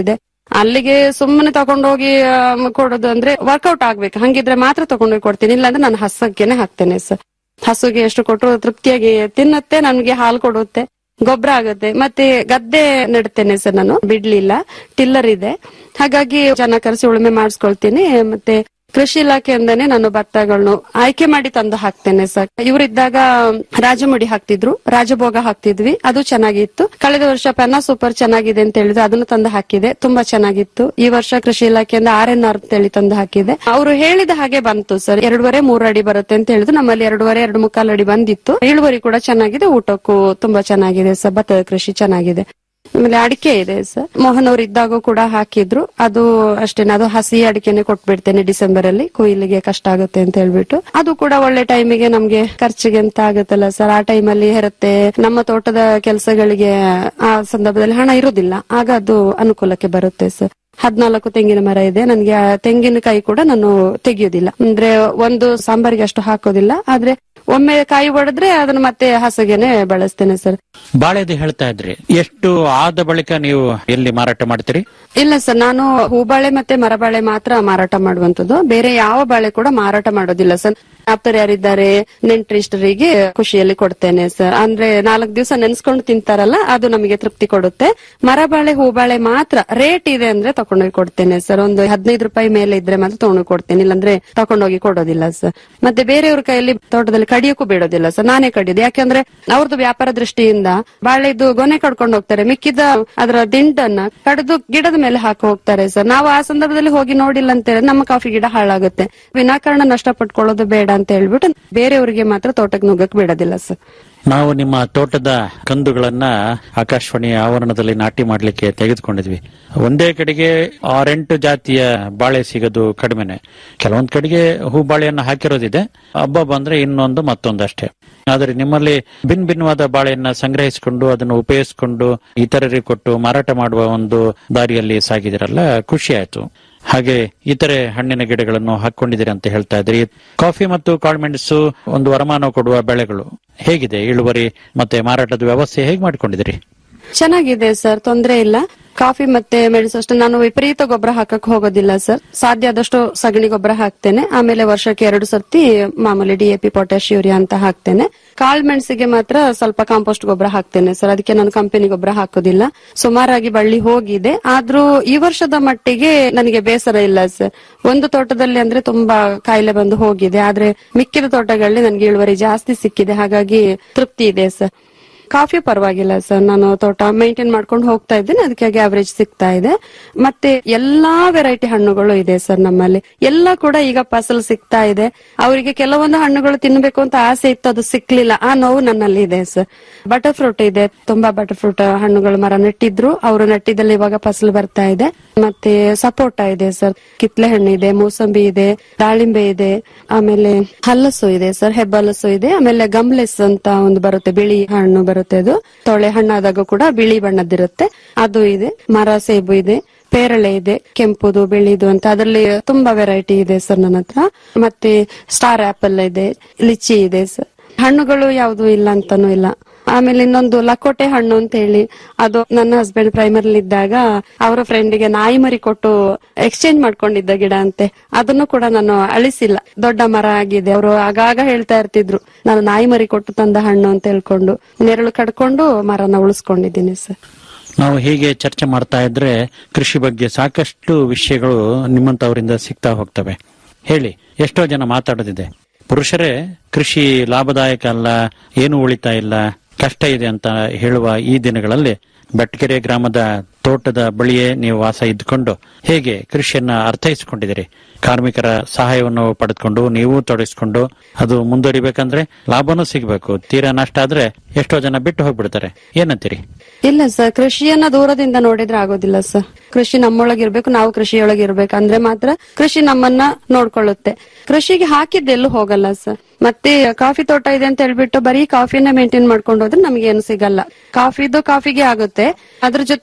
Speaker 13: ಅಲ್ಲಿಗೆ ಸುಮ್ಮನೆ ತಗೊಂಡೋಗಿ ಆಮ್, ಕೊಡೋದು ಅಂದ್ರೆ ವರ್ಕೌಟ್ ಆಗ್ಬೇಕು ಹಂಗಿದ್ರೆ ಮಾತ್ರ ತಗೊಂಡೋಗಿ ಕೊಡ್ತೀನಿ ಇಲ್ಲಾಂದ್ರೆ ನಾನು ಹಸಕ್ಕೆನೆ ಹಾಕ್ತೇನೆ ಸರ್ ಹಸುಗೆ ಎಷ್ಟು ಕೊಟ್ಟರು ತೃಪ್ತಿಯಾಗಿ ತಿನ್ನತ್ತೆ ನನ್ಗೆ ಹಾಲು ಕೊಡುತ್ತೆ ಗೊಬ್ಬರ ಆಗುತ್ತೆ ಮತ್ತೆ ಗದ್ದೆ ನೆಡ್ತೇನೆ ಸರ್ ನಾನು ಬಿಡ್ಲಿಲ್ಲ ಟಿಲ್ಲರ್ ಇದೆ ಹಾಗಾಗಿ ಜನ ಕರೆಸಿ ಉಳುಮೆ ಮಾಡಿಸ್ಕೊಳ್ತೀನಿ ಮತ್ತೆ ಕೃಷಿ ಇಲಾಖೆಯಿಂದಾನೇ ನಾನು ಭತ್ತಗಳನ್ನು ಆಯ್ಕೆ ಮಾಡಿ ತಂದು ಹಾಕ್ತೇನೆ ಸರ್ ಇವರಿದ್ದಾಗ ರಾಜಮುಡಿ ಹಾಕ್ತಿದ್ರು ರಾಜಭೋಗ ಹಾಕ್ತಿದ್ವಿ ಅದು ಚೆನ್ನಾಗಿತ್ತು ಕಳೆದ ವರ್ಷ ಪೆನ್ನ ಸೂಪರ್ ಚೆನ್ನಾಗಿದೆ ಅಂತ ಹೇಳಿದ್ರು ಅದನ್ನು ತಂದು ಹಾಕಿದೆ ತುಂಬಾ ಚೆನ್ನಾಗಿತ್ತು ಈ ವರ್ಷ ಕೃಷಿ ಇಲಾಖೆಯಿಂದ ಆರ್ ಎನ್ ಆರ್ ಅಂತ ಹೇಳಿ ತಂದು ಹಾಕಿದೆ ಅವರು ಹೇಳಿದ ಹಾಗೆ ಬಂತು ಸರ್ ಎರಡೂವರೆ ಮೂರು ಅಡಿ ಬರುತ್ತೆ ಅಂತ ಹೇಳಿದ್ರು ನಮ್ಮಲ್ಲಿ ಎರಡೂವರೆ ಎರಡು ಮುಕ್ಕಾಲು ಅಡಿ ಬಂದಿತ್ತು ಇಳುವರಿ ಕೂಡ ಚೆನ್ನಾಗಿದೆ ಊಟಕ್ಕೂ ತುಂಬಾ ಚೆನ್ನಾಗಿದೆ ಸರ್ ಭತ್ತದ ಕೃಷಿ ಚೆನ್ನಾಗಿದೆ ಆಮೇಲೆ ಅಡಿಕೆ ಇದೆ ಸರ್ ಮೋಹನ್ ಅವ್ರು ಇದ್ದಾಗ ಕೂಡ ಹಾಕಿದ್ರು ಅದು ಅಷ್ಟೇನೆ ಅದು ಹಸಿ ಅಡಿಕೆನೆ ಕೊಟ್ಬಿಡ್ತೇನೆ ಡಿಸೆಂಬರ್ ಅಲ್ಲಿ ಕೊಯ್ಲಿಗೆ ಕಷ್ಟ ಆಗುತ್ತೆ ಅಂತ ಹೇಳ್ಬಿಟ್ಟು ಅದು ಕೂಡ ಒಳ್ಳೆ ಟೈಮಿಗೆ ನಮ್ಗೆ ಖರ್ಚಿಗೆ ಅಂತ ಆಗುತ್ತಲ್ಲ ಸರ್ ಆ ಟೈಮಲ್ಲಿ ಇರುತ್ತೆ ನಮ್ಮ ತೋಟದ ಕೆಲಸಗಳಿಗೆ ಆ ಸಂದರ್ಭದಲ್ಲಿ ಹಣ ಇರುವುದಿಲ್ಲ ಆಗ ಅದು ಅನುಕೂಲಕ್ಕೆ ಬರುತ್ತೆ ಸರ್ ಹದ್ನಾಲ್ಕು ತೆಂಗಿನ ಮರ ಇದೆ ನನ್ಗೆ ಆ ತೆಂಗಿನಕಾಯಿ ಕೂಡ ನಾನು ತೆಗಿಯೋದಿಲ್ಲ ಅಂದ್ರೆ ಒಂದು ಸಾಂಬಾರಿಗೆ ಅಷ್ಟು ಹಾಕೋದಿಲ್ಲ ಆದ್ರೆ ಒಮ್ಮೆ ಕಾಯಿ ಒಡೆದ್ರೆ ಅದನ್ನ ಮತ್ತೆ ಹಸಗೆನೆ ಬಳಸ್ತೇನೆ ಸರ್
Speaker 4: ಬಾಳೆದು ಹೇಳ್ತಾ ಇದ್ರಿ ಎಷ್ಟು ಆದ ಬಳಿಕ ನೀವು ಎಲ್ಲಿ ಮಾರಾಟ ಮಾಡ್ತೀರಿ
Speaker 13: ಇಲ್ಲ ಸರ್ ನಾನು ಹೂಬಾಳೆ ಮತ್ತೆ ಮರಬಾಳೆ ಮಾತ್ರ ಮಾರಾಟ ಮಾಡುವಂತದ್ದು ಬೇರೆ ಯಾವ ಬಾಳೆ ಕೂಡ ಮಾರಾಟ ಮಾಡೋದಿಲ್ಲ ಸರ್ ಆಪ್ತರು ಯಾರಿದ್ದಾರೆ ನೆಂಟ್ರಿಷ್ಟರಿಗೆ ಖುಷಿಯಲ್ಲಿ ಕೊಡ್ತೇನೆ ಸರ್ ಅಂದ್ರೆ ನಾಲ್ಕು ದಿವಸ ನೆನ್ಸ್ಕೊಂಡು ತಿಂತಾರಲ್ಲ ಅದು ನಮಗೆ ತೃಪ್ತಿ ಕೊಡುತ್ತೆ ಮರಬಾಳೆ ಹೂಬಾಳೆ ಮಾತ್ರ ರೇಟ್ ಇದೆ ಅಂದ್ರೆ ತಕೊಂಡೋಗಿ ಕೊಡ್ತೇನೆ ಸರ್ ಒಂದು ಹದಿನೈದು ರೂಪಾಯಿ ಮೇಲೆ ಇದ್ರೆ ಮಾತ್ರ ತಗೊಂಡೋಗಿ ಕೊಡ್ತೇನೆ ಇಲ್ಲಾಂದ್ರೆ ತಕೊಂಡೋಗಿ ಕೊಡೋದಿಲ್ಲ ಸರ್ ಮತ್ತೆ ಬೇರೆಯವ್ರ ಕೈಯಲ್ಲಿ ತೋಟದಲ್ಲಿ ಕಡಿಯೋಕ್ಕೂ ಬಿಡೋದಿಲ್ಲ ಸರ್ ನಾನೇ ಕಡಿಯೋದು ಯಾಕಂದ್ರೆ ಅವ್ರದ್ದು ವ್ಯಾಪಾರ ದೃಷ್ಟಿಯಿಂದ ಬಾಳೆದು ಗೊನೆ ಕಡ್ಕೊಂಡು ಹೋಗ್ತಾರೆ ಮಿಕ್ಕಿದ ಅದರ ದಿಂಡನ್ನ ಕಡಿದು ಗಿಡದ ಮೇಲೆ ಹಾಕಿ ಹೋಗ್ತಾರೆ ಸರ್ ನಾವು ಆ ಸಂದರ್ಭದಲ್ಲಿ ಹೋಗಿ ನೋಡಿಲ್ಲ ಅಂತ ಹೇಳಿದ್ರೆ ನಮ್ಮ ಕಾಫಿ ಗಿಡ ಹಾಳಾಗುತ್ತೆ ವಿನಾಕಾರಣ ನಷ್ಟ ಪಟ್ಕೊಳ್ಳೋದು ಬೇಡ ಅಂತ ಹೇಳ್ಬಿಟ್ಟು ಬೇರೆಯವರಿಗೆ ಮಾತ್ರ ತೋಟಕ್ಕೆ ನುಗ್ಗಕ್ ಬಿಡೋದಿಲ್ಲ ಸರ್
Speaker 4: ನಾವು ನಿಮ್ಮ ತೋಟದ ಕಂದುಗಳನ್ನ ಆಕಾಶವಾಣಿ ಆವರಣದಲ್ಲಿ ನಾಟಿ ಮಾಡ್ಲಿಕ್ಕೆ ತೆಗೆದುಕೊಂಡಿದ್ವಿ ಒಂದೇ ಕಡೆಗೆ ಆರೆಂಟು ಜಾತಿಯ ಬಾಳೆ ಸಿಗೋದು ಕಡಿಮೆನೆ ಕೆಲವೊಂದ್ ಕಡೆಗೆ ಹೂ ಬಾಳೆಯನ್ನ ಹಾಕಿರೋದಿದೆ ಹಬ್ಬ ಬಂದ್ರೆ ಇನ್ನೊಂದು ಮತ್ತೊಂದು ಅಷ್ಟೇ ಆದ್ರೆ ನಿಮ್ಮಲ್ಲಿ ಭಿನ್ ಭಿನ್ನವಾದ ಬಾಳೆಯನ್ನ ಸಂಗ್ರಹಿಸಿಕೊಂಡು ಅದನ್ನು ಉಪಯೋಗಿಸಿಕೊಂಡು ಇತರರಿಗೆ ಕೊಟ್ಟು ಮಾರಾಟ ಮಾಡುವ ಒಂದು ದಾರಿಯಲ್ಲಿ ಸಾಗಿದಿರಲ್ಲ ಖುಷಿ ಆಯ್ತು ಹಾಗೆ ಇತರೆ ಹಣ್ಣಿನ ಗಿಡಗಳನ್ನು ಹಾಕೊಂಡಿದ್ದೀರಿ ಅಂತ ಹೇಳ್ತಾ ಇದ್ರಿ ಕಾಫಿ ಮತ್ತು ಕಾಳುಮೆಣಸು ಒಂದು ವರಮಾನ ಕೊಡುವ ಬೆಳೆಗಳು ಹೇಗಿದೆ ಇಳುವರಿ ಮತ್ತೆ ಮಾರಾಟದ ವ್ಯವಸ್ಥೆ ಹೇಗೆ ಮಾಡ್ಕೊಂಡಿದ್ದೀರಿ
Speaker 13: ಚೆನ್ನಾಗಿದೆ ಸರ್ ತೊಂದರೆ ಇಲ್ಲ ಕಾಫಿ ಮತ್ತೆ ಮೆಣಸು ಅಷ್ಟು ನಾನು ವಿಪರೀತ ಗೊಬ್ಬರ ಹಾಕಕ್ ಹೋಗೋದಿಲ್ಲ ಸರ್ ಸಾಧ್ಯ ಆದಷ್ಟು ಸಗಣಿ ಗೊಬ್ಬರ ಹಾಕ್ತೇನೆ ಆಮೇಲೆ ವರ್ಷಕ್ಕೆ ಎರಡು ಸರ್ತಿ ಮಾಮೂಲಿ ಡಿಎಪಿ ಪೊಟ್ಯಾಶ್ ಯೂರಿಯಾ ಅಂತ ಹಾಕ್ತೇನೆ ಕಾಳು ಮೆಣಸಿಗೆ ಮಾತ್ರ ಸ್ವಲ್ಪ ಕಾಂಪೋಸ್ಟ್ ಗೊಬ್ಬರ ಹಾಕ್ತೇನೆ ಸರ್ ಅದಕ್ಕೆ ನಾನು ಕಂಪನಿ ಗೊಬ್ಬರ ಹಾಕೋದಿಲ್ಲ ಸುಮಾರಾಗಿ ಬಳ್ಳಿ ಹೋಗಿದೆ ಆದ್ರೂ ಈ ವರ್ಷದ ಮಟ್ಟಿಗೆ ನನಗೆ ಬೇಸರ ಇಲ್ಲ ಸರ್ ಒಂದು ತೋಟದಲ್ಲಿ ಅಂದ್ರೆ ತುಂಬಾ ಕಾಯಿಲೆ ಬಂದು ಹೋಗಿದೆ ಆದ್ರೆ ಮಿಕ್ಕಿದ ತೋಟಗಳಲ್ಲಿ ನನಗೆ ಇಳುವರಿ ಜಾಸ್ತಿ ಸಿಕ್ಕಿದೆ ಹಾಗಾಗಿ ತೃಪ್ತಿ ಇದೆ ಸರ್ ಕಾಫಿ ಪರವಾಗಿಲ್ಲ ಸರ್ ನಾನು ತೋಟ ಮೇಂಟೈನ್ ಮಾಡ್ಕೊಂಡು ಹೋಗ್ತಾ ಇದ್ದೇನೆ ಅದಕ್ಕಾಗಿ ಅವರೇಜ್ ಸಿಗ್ತಾ ಇದೆ ಮತ್ತೆ ಎಲ್ಲಾ ವೆರೈಟಿ ಹಣ್ಣುಗಳು ಇದೆ ಸರ್ ನಮ್ಮಲ್ಲಿ ಎಲ್ಲ ಕೂಡ ಈಗ ಫಸಲು ಸಿಗ್ತಾ ಇದೆ ಅವರಿಗೆ ಕೆಲವೊಂದು ಹಣ್ಣುಗಳು ತಿನ್ಬೇಕು ಅಂತ ಆಸೆ ಇತ್ತು ಅದು ಸಿಕ್ಲಿಲ್ಲ ಆ ನೋವು ನನ್ನಲ್ಲಿ ಇದೆ ಸರ್ ಬಟರ್ ಫ್ರೂಟ್ ಇದೆ ತುಂಬಾ ಬಟರ್ ಫ್ರೂಟ್ ಹಣ್ಣುಗಳು ಮರ ನೆಟ್ಟಿದ್ರು ಅವರು ನೆಟ್ಟಿದಲ್ಲಿ ಇವಾಗ ಫಸಲು ಬರ್ತಾ ಇದೆ ಮತ್ತೆ ಸಪೋಟ ಇದೆ ಸರ್ ಕಿತ್ಲೆ ಹಣ್ಣು ಇದೆ ಮೂಸಂಬಿ ಇದೆ ದಾಳಿಂಬೆ ಇದೆ ಆಮೇಲೆ ಹಲಸು ಇದೆ ಸರ್ ಹೆಬ್ಬಲಸು ಇದೆ ಆಮೇಲೆ ಗಮ್ಲೆಸ್ ಅಂತ ಒಂದು ಬರುತ್ತೆ ಬಿಳಿ ಹಣ್ಣು ಬರುತ್ತೆ ಅದು ತೊಳೆ ಹಣ್ಣಾದಾಗ ಕೂಡ ಬಿಳಿ ಬಣ್ಣದಿರುತ್ತೆ ಅದು ಇದೆ ಮರ ಸೇಬು ಇದೆ ಪೇರಳೆ ಇದೆ ಕೆಂಪುದು ಬಿಳಿದು ಅಂತ ಅದರಲ್ಲಿ ತುಂಬಾ ವೆರೈಟಿ ಇದೆ ಸರ್ ನನ್ನ ಹತ್ರ ಮತ್ತೆ ಸ್ಟಾರ್ ಆಪಲ್ ಇದೆ ಲಿಚಿ ಇದೆ ಸರ್ ಹಣ್ಣುಗಳು ಯಾವುದು ಇಲ್ಲ ಅಂತಾನೂ ಇಲ್ಲ ಆಮೇಲೆ ಇನ್ನೊಂದು ಲಕೋಟೆ ಹಣ್ಣು ಅಂತ ಹೇಳಿ ಅದು ನನ್ನ ಹಸ್ಬೆಂಡ್ ಪ್ರೈಮರಿ ಇದ್ದಾಗ ಅವರ ಫ್ರೆಂಡಿಗೆ ನಾಯಿ ಮರಿ ಕೊಟ್ಟು ಎಕ್ಸ್ಚೇಂಜ್ ಮಾಡ್ಕೊಂಡಿದ್ದ ಗಿಡ ಅಂತೆ ಅದನ್ನು ಕೂಡ ನಾನು ಅಳಿಸಿಲ್ಲ ದೊಡ್ಡ ಮರ ಆಗಿದೆ ಅವರು ಆಗಾಗ ಹೇಳ್ತಾ ಇರ್ತಿದ್ರು ನಾನು ನಾಯಿ ಮರಿ ಕೊಟ್ಟು ತಂದ ಹಣ್ಣು ಅಂತ ಹೇಳ್ಕೊಂಡು ನೆರಳು ಕಡ್ಕೊಂಡು ಮರನ ಉಳಿಸ್ಕೊಂಡಿದ್ದೀನಿ ಸರ್
Speaker 4: ನಾವು ಹೀಗೆ ಚರ್ಚೆ ಮಾಡ್ತಾ ಇದ್ರೆ ಕೃಷಿ ಬಗ್ಗೆ ಸಾಕಷ್ಟು ವಿಷಯಗಳು ನಿಮ್ಮಂತವರಿಂದ ಸಿಗ್ತಾ ಹೋಗ್ತವೆ ಹೇಳಿ ಎಷ್ಟೋ ಜನ ಮಾತಾಡೋದಿದೆ ಪುರುಷರೇ ಕೃಷಿ ಲಾಭದಾಯಕ ಅಲ್ಲ ಏನು ಉಳಿತಾ ಇಲ್ಲ ಕಷ್ಟ ಇದೆ ಅಂತ ಹೇಳುವ ಈ ದಿನಗಳಲ್ಲಿ ಬೆಟ್ಟಗೆರೆ ಗ್ರಾಮದ ತೋಟದ ಬಳಿಯೇ ನೀವು ವಾಸ ಇದ್ದುಕೊಂಡು ಹೇಗೆ ಕೃಷಿಯನ್ನ ಅರ್ಥೈಸಿಕೊಂಡಿದ್ದೀರಿ ಕಾರ್ಮಿಕರ ಸಹಾಯವನ್ನು ಪಡೆದುಕೊಂಡು ನೀವು ತೊಡಗಿಸಿಕೊಂಡು ಅದು ಮುಂದುವರಿಬೇಕಂದ್ರೆ ಲಾಭನೂ ಸಿಗಬೇಕು ತೀರಾ ನಷ್ಟ ಆದ್ರೆ ಎಷ್ಟೋ ಜನ ಬಿಟ್ಟು ಹೋಗ್ಬಿಡ್ತಾರೆ ಏನಂತೀರಿ
Speaker 13: ಇಲ್ಲ ಸರ್ ಕೃಷಿಯನ್ನ ದೂರದಿಂದ ನೋಡಿದ್ರೆ ಆಗೋದಿಲ್ಲ ಸರ್ ಕೃಷಿ ನಮ್ಮೊಳಗಿರ್ಬೇಕು ನಾವು ಕೃಷಿಯೊಳಗಿರ್ಬೇಕು ಅಂದ್ರೆ ಮಾತ್ರ ಕೃಷಿ ನಮ್ಮನ್ನ ನೋಡ್ಕೊಳ್ಳುತ್ತೆ ಕೃಷಿಗೆ ಹಾಕಿದ್ದೆಲ್ಲೂ ಹೋಗಲ್ಲ ಸರ್ ಮತ್ತೆ ಕಾಫಿ ತೋಟ ಇದೆ ಅಂತ ಹೇಳ್ಬಿಟ್ಟು ಬರೀ ಕಾಫಿನ ಮೇಂಟೈನ್ ಮಾಡ್ಕೊಂಡು ಹೋದ್ರೆ ನಮ್ಗೆ ಏನು ಸಿಗಲ್ಲ ಕಾಫಿದು ಕಾಫಿಗೆ ಆಗುತ್ತೆ ಅದ್ರ ಜೊತೆ ಮೆಣಸು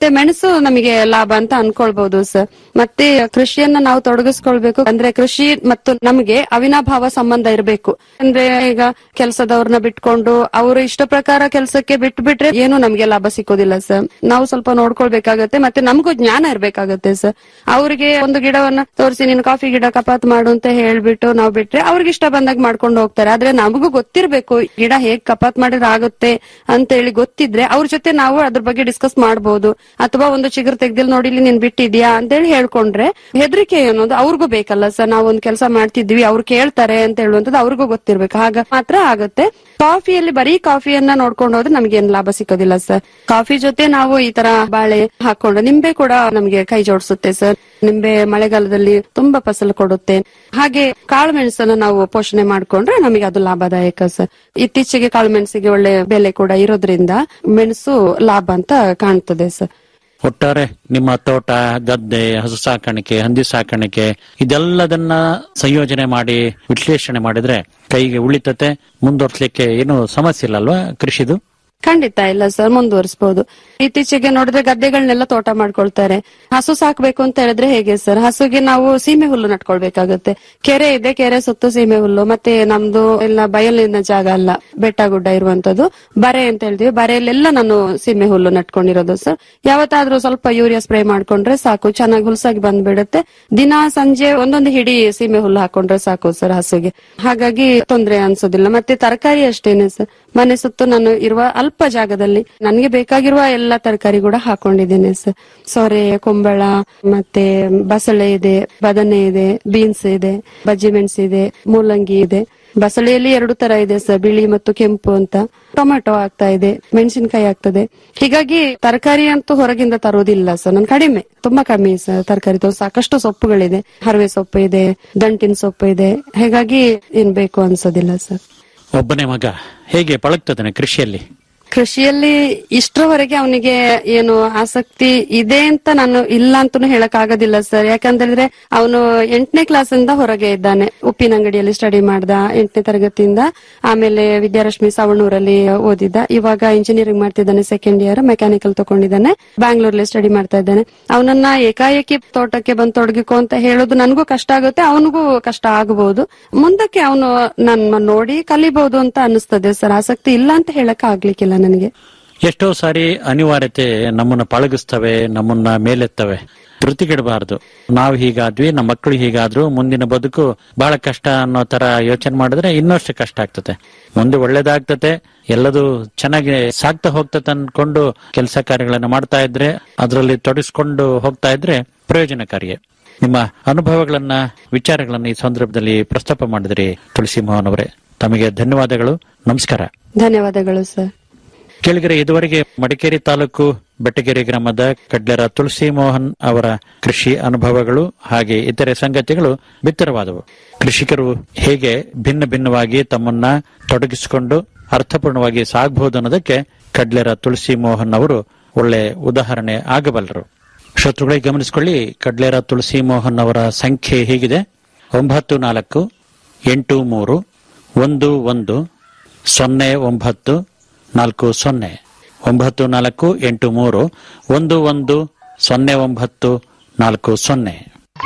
Speaker 13: ನಮಗೆ ಲಾಭ ಅಂತ ಅನ್ಕೊಳ್ಬಹುದು ಸರ್ ಮತ್ತೆ ಕೃಷಿಯನ್ನ ನಾವು ತೊಡಗಿಸ್ಕೊಳ್ಬೇಕು ಅಂದ್ರೆ ಕೃಷಿ ಮತ್ತು ನಮಗೆ ಅವಿನಾಭಾವ ಸಂಬಂಧ ಇರಬೇಕು ಅಂದ್ರೆ ಈಗ ಕೆಲಸದವ್ರನ್ನ ಬಿಟ್ಕೊಂಡು ಅವರು ಇಷ್ಟ ಪ್ರಕಾರ ಕೆಲಸಕ್ಕೆ ಬಿಟ್ಟು ಬಿಟ್ರೆ ಏನು ನಮ್ಗೆ ಲಾಭ ಸಿಕ್ಕೋದಿಲ್ಲ ಸರ್ ನಾವು ಸ್ವಲ್ಪ ನೋಡ್ಕೊಳ್ಬೇಕಾಗತ್ತೆ ಮತ್ತೆ ನಮಗೂ ಜ್ಞಾನ ಇರ್ಬೇಕಾಗತ್ತೆ ಸರ್ ಅವ್ರಿಗೆ ಒಂದು ಗಿಡವನ್ನ ತೋರಿಸಿ ನೀನು ಕಾಫಿ ಗಿಡ ಕಪಾತ್ ಮಾಡು ಅಂತ ಹೇಳ್ಬಿಟ್ಟು ನಾವು ಬಿಟ್ರೆ ಅವ್ರಿಗೆ ಇಷ್ಟ ಬಂದಾಗ ಮಾಡ್ಕೊಂಡು ಹೋಗ್ತಾರೆ ಆದ್ರೆ ನಮಗೂ ಗೊತ್ತಿರ್ಬೇಕು ಗಿಡ ಹೇಗ್ ಕಪಾತ್ ಮಾಡಿದ್ರೆ ಆಗುತ್ತೆ ಅಂತ ಹೇಳಿ ಗೊತ್ತಿದ್ರೆ ಅವ್ರ ಜೊತೆ ನಾವು ಅದ್ರ ಬಗ್ಗೆ ಡಿಸ್ಕಸ್ ಮಾಡಬಹುದು ಅಥವಾ ಒಂದು ಚಿಗುರು ತೆಗ್ದಿಲ್ ನೋಡಿ ಇಲ್ಲಿ ನೀನ್ ಬಿಟ್ಟಿದ್ಯಾ ಅಂತ ಹೇಳಿ ಹೇಳ್ಕೊಂಡ್ರೆ ಹೆದರಿಕೆ ಅನ್ನೋದು ಅವ್ರಿಗೂ ಬೇಕಲ್ಲ ಸರ್ ನಾವು ಒಂದ್ ಕೆಲಸ ಮಾಡ್ತಿದ್ವಿ ಅವ್ರು ಕೇಳ್ತಾರೆ ಅಂತ ಹೇಳುವಂತದ್ದು ಅವ್ರಿಗೂ ಗೊತ್ತಿರ್ಬೇಕು ಆಗ ಮಾತ್ರ ಆಗುತ್ತೆ ಕಾಫಿಯಲ್ಲಿ ಬರೀ ಕಾಫಿಯನ್ನ ನೋಡ್ಕೊಂಡು ಹೋದ್ರೆ ನಮ್ಗೆ ಏನ್ ಲಾಭ ಸಿಕ್ಕೋದಿಲ್ಲ ಸರ್ ಕಾಫಿ ಜೊತೆ ನಾವು ಈ ತರ ಬಾಳೆ ಹಾಕೊಂಡು ನಿಂಬೆ ಕೂಡ ನಮಗೆ ಕೈ ಜೋಡಿಸುತ್ತೆ ಸರ್ ನಿಂಬೆ ಮಳೆಗಾಲದಲ್ಲಿ ತುಂಬಾ ಫಸಲು ಕೊಡುತ್ತೆ ಹಾಗೆ ಕಾಳು ಮೆಣಸನ್ನ ನಾವು ಪೋಷಣೆ ಮಾಡ್ಕೊಂಡ್ರೆ ನಮಗೆ ಅದು ಲಾಭದಾಯಕ ಸರ್ ಇತ್ತೀಚೆಗೆ ಕಾಳು ಮೆಣಸಿಗೆ ಒಳ್ಳೆ ಬೆಲೆ ಕೂಡ ಇರೋದ್ರಿಂದ ಮೆಣಸು ಲಾಭ ಅಂತ ಕಾಣ್ತದೆ ಸರ್
Speaker 4: ಒಟ್ಟಾರೆ ನಿಮ್ಮ ತೋಟ ಗದ್ದೆ ಹಸು ಸಾಕಾಣಿಕೆ ಹಂದಿ ಸಾಕಾಣಿಕೆ ಇದೆಲ್ಲದನ್ನ ಸಂಯೋಜನೆ ಮಾಡಿ ವಿಶ್ಲೇಷಣೆ ಮಾಡಿದ್ರೆ ಕೈಗೆ ಉಳಿತತೆ ಮುಂದುವರ್ಸ್ಲಿಕ್ಕೆ ಏನು ಸಮಸ್ಯೆ ಇಲ್ಲ ಅಲ್ವಾ ಕೃಷಿದು
Speaker 13: ಖಂಡಿತ ಇಲ್ಲ ಸರ್ ಮುಂದುವರಿಸಬಹುದು ಇತ್ತೀಚೆಗೆ ನೋಡಿದ್ರೆ ಗದ್ದೆಗಳನ್ನೆಲ್ಲ ತೋಟ ಮಾಡ್ಕೊಳ್ತಾರೆ ಹಸು ಸಾಕ್ಬೇಕು ಅಂತ ಹೇಳಿದ್ರೆ ಹೇಗೆ ಸರ್ ಹಸುಗೆ ನಾವು ಸೀಮೆ ಹುಲ್ಲು ನಟ್ಕೊಳ್ಬೇಕಾಗುತ್ತೆ ಕೆರೆ ಇದೆ ಕೆರೆ ಸುತ್ತು ಸೀಮೆ ಹುಲ್ಲು ಮತ್ತೆ ನಮ್ದು ಎಲ್ಲ ಬಯಲಿನ ಜಾಗ ಅಲ್ಲ ಬೆಟ್ಟ ಗುಡ್ಡ ಇರುವಂತದ್ದು ಬರೆ ಅಂತ ಹೇಳ್ತೀವಿ ಬರೆಯಲ್ಲೆಲ್ಲ ನಾನು ಸೀಮೆ ಹುಲ್ಲು ನಟ್ಕೊಂಡಿರೋದು ಸರ್ ಯಾವತ್ತಾದ್ರೂ ಸ್ವಲ್ಪ ಯೂರಿಯಾ ಸ್ಪ್ರೇ ಮಾಡ್ಕೊಂಡ್ರೆ ಸಾಕು ಚೆನ್ನಾಗಿ ಹುಲ್ಸಾಗಿ ಬಂದ್ಬಿಡುತ್ತೆ ದಿನ ಸಂಜೆ ಒಂದೊಂದು ಹಿಡಿ ಸೀಮೆ ಹುಲ್ಲು ಹಾಕೊಂಡ್ರೆ ಸಾಕು ಸರ್ ಹಸುಗೆ ಹಾಗಾಗಿ ತೊಂದ್ರೆ ಅನ್ಸೋದಿಲ್ಲ ಮತ್ತೆ ತರಕಾರಿ ಅಷ್ಟೇನೆ ಸರ್ ಮನೆ ಸುತ್ತು ನಾನು ಇರುವ ಅಲ್ಪ ಜಾಗದಲ್ಲಿ ನನಗೆ ಬೇಕಾಗಿರುವ ಎಲ್ಲಾ ತರಕಾರಿ ಕೂಡ ಹಾಕೊಂಡಿದ್ದೇನೆ ಸರ್ ಸೊರೆ ಕುಂಬಳ ಮತ್ತೆ ಬಸಳೆ ಇದೆ ಬದನೆ ಇದೆ ಬೀನ್ಸ್ ಇದೆ ಬಜ್ಜಿ ಮೆಣಸು ಇದೆ ಮೂಲಂಗಿ ಇದೆ ಬಸಳೆಯಲ್ಲಿ ಎರಡು ತರ ಇದೆ ಸರ್ ಬಿಳಿ ಮತ್ತು ಕೆಂಪು ಅಂತ ಟೊಮೆಟೊ ಆಗ್ತಾ ಇದೆ ಮೆಣಸಿನಕಾಯಿ ಆಗ್ತದೆ ಹೀಗಾಗಿ ತರಕಾರಿ ಅಂತೂ ಹೊರಗಿಂದ ತರೋದಿಲ್ಲ ಸರ್ ನಾನು ಕಡಿಮೆ ತುಂಬಾ ಕಮ್ಮಿ ಸರ್ ತರಕಾರಿ ಸಾಕಷ್ಟು ಸೊಪ್ಪುಗಳಿದೆ ಹರವೆ ಸೊಪ್ಪು ಇದೆ ದಂಟಿನ ಸೊಪ್ಪು ಇದೆ ಹೀಗಾಗಿ ಏನ್ ಬೇಕು ಅನ್ಸೋದಿಲ್ಲ ಸರ್
Speaker 4: ಒಬ್ಬನೇ ಮಗ ಹೇಗೆ ಪಳಗ್ತದಾನೆ ಕೃಷಿಯಲ್ಲಿ
Speaker 13: ಕೃಷಿಯಲ್ಲಿ ಇಷ್ಟರವರೆಗೆ ಅವನಿಗೆ ಏನು ಆಸಕ್ತಿ ಇದೆ ಅಂತ ನಾನು ಇಲ್ಲ ಅಂತಾನು ಹೇಳಕ್ ಆಗೋದಿಲ್ಲ ಸರ್ ಯಾಕಂತಂದ್ರೆ ಅವನು ಎಂಟನೇ ಕ್ಲಾಸ್ ಇಂದ ಹೊರಗೆ ಇದ್ದಾನೆ ಉಪ್ಪಿನ ಅಂಗಡಿಯಲ್ಲಿ ಸ್ಟಡಿ ಮಾಡ್ದ ಎಂಟನೇ ತರಗತಿಯಿಂದ ಆಮೇಲೆ ವಿದ್ಯಾರಶ್ಮಿ ಸವಣೂರಲ್ಲಿ ಓದಿದ್ದ ಇವಾಗ ಇಂಜಿನಿಯರಿಂಗ್ ಮಾಡ್ತಿದ್ದಾನೆ ಸೆಕೆಂಡ್ ಇಯರ್ ಮೆಕ್ಯಾನಿಕಲ್ ತಗೊಂಡಿದ್ದಾನೆ ಬ್ಯಾಂಗ್ಳೂರ್ಲಿ ಸ್ಟಡಿ ಮಾಡ್ತಾ ಇದ್ದಾನೆ ಅವನನ್ನ ಏಕಾಏಕಿ ತೋಟಕ್ಕೆ ಬಂದು ತೊಡಗಿಕೋ ಅಂತ ಹೇಳೋದು ನನಗೂ ಕಷ್ಟ ಆಗುತ್ತೆ ಅವನಿಗೂ ಕಷ್ಟ ಆಗಬಹುದು ಮುಂದಕ್ಕೆ ಅವನು ನನ್ನ ನೋಡಿ ಕಲಿಬಹುದು ಅಂತ ಅನಿಸ್ತದೆ ಸರ್ ಆಸಕ್ತಿ ಇಲ್ಲ ಅಂತ ಹೇಳಕ್ ಆಗ್ಲಿಕ್ಕಿಲ್ಲ ನನಗೆ
Speaker 4: ಎಷ್ಟೋ ಸಾರಿ ಅನಿವಾರ್ಯತೆ ನಮ್ಮನ್ನ ಪಳಗಿಸ್ತವೆ ನಮ್ಮನ್ನ ಮೇಲೆತ್ತವೆ ಧೃತಿಗೆಡಬಾರದು ನಾವು ಹೀಗಾದ್ವಿ ನಮ್ಮ ಮಕ್ಕಳು ಹೀಗಾದ್ರು ಮುಂದಿನ ಬದುಕು ಬಹಳ ಕಷ್ಟ ಅನ್ನೋ ತರ ಯೋಚನೆ ಮಾಡಿದ್ರೆ ಇನ್ನಷ್ಟು ಕಷ್ಟ ಆಗ್ತದೆ ಮುಂದೆ ಒಳ್ಳೇದಾಗ್ತತೆ ಎಲ್ಲದೂ ಚೆನ್ನಾಗಿ ಸಾಗ್ತಾ ಹೋಗ್ತತೆ ಅನ್ಕೊಂಡು ಕೆಲಸ ಕಾರ್ಯಗಳನ್ನ ಮಾಡ್ತಾ ಇದ್ರೆ ಅದರಲ್ಲಿ ತೊಡಗಿಸ್ಕೊಂಡು ಹೋಗ್ತಾ ಇದ್ರೆ ಪ್ರಯೋಜನಕಾರಿಯೇ ನಿಮ್ಮ ಅನುಭವಗಳನ್ನ ವಿಚಾರಗಳನ್ನ ಈ ಸಂದರ್ಭದಲ್ಲಿ ಪ್ರಸ್ತಾಪ ಮಾಡಿದ್ರಿ ತುಳಸಿ ಮೋಹನ್ ಅವರೇ ತಮಗೆ ಧನ್ಯವಾದಗಳು ನಮಸ್ಕಾರ
Speaker 13: ಧನ್ಯವಾದಗಳು ಸರ್
Speaker 4: ಕೇಳಿಗರೆ ಇದುವರೆಗೆ ಮಡಿಕೇರಿ ತಾಲೂಕು ಬೆಟ್ಟಗೆರೆ ಗ್ರಾಮದ ಕಡ್ಲೆರ ತುಳಸಿ ಮೋಹನ್ ಅವರ ಕೃಷಿ ಅನುಭವಗಳು ಹಾಗೆ ಇತರೆ ಸಂಗತಿಗಳು ಬಿತ್ತರವಾದವು ಕೃಷಿಕರು ಹೇಗೆ ಭಿನ್ನ ಭಿನ್ನವಾಗಿ ತಮ್ಮನ್ನ ತೊಡಗಿಸಿಕೊಂಡು ಅರ್ಥಪೂರ್ಣವಾಗಿ ಸಾಗಬಹುದು ಅನ್ನೋದಕ್ಕೆ ಕಡ್ಲೆರ ತುಳಸಿ ಮೋಹನ್ ಅವರು ಒಳ್ಳೆ ಉದಾಹರಣೆ ಆಗಬಲ್ಲರು ಶತ್ರುಗಳಿಗೆ ಗಮನಿಸಿಕೊಳ್ಳಿ ಕಡ್ಲೆರ ತುಳಸಿ ಮೋಹನ್ ಅವರ ಸಂಖ್ಯೆ ಹೀಗಿದೆ ಒಂಬತ್ತು ನಾಲ್ಕು ಎಂಟು ಮೂರು ಒಂದು ಒಂದು ಸೊನ್ನೆ ಒಂಬತ್ತು ನಾಲ್ಕು ಸೊನ್ನೆ ಒಂಬತ್ತು ನಾಲ್ಕು ಎಂಟು ಮೂರು ಒಂದು ಒಂದು ಸೊನ್ನೆ ಒಂಬತ್ತು ನಾಲ್ಕು ಸೊನ್ನೆ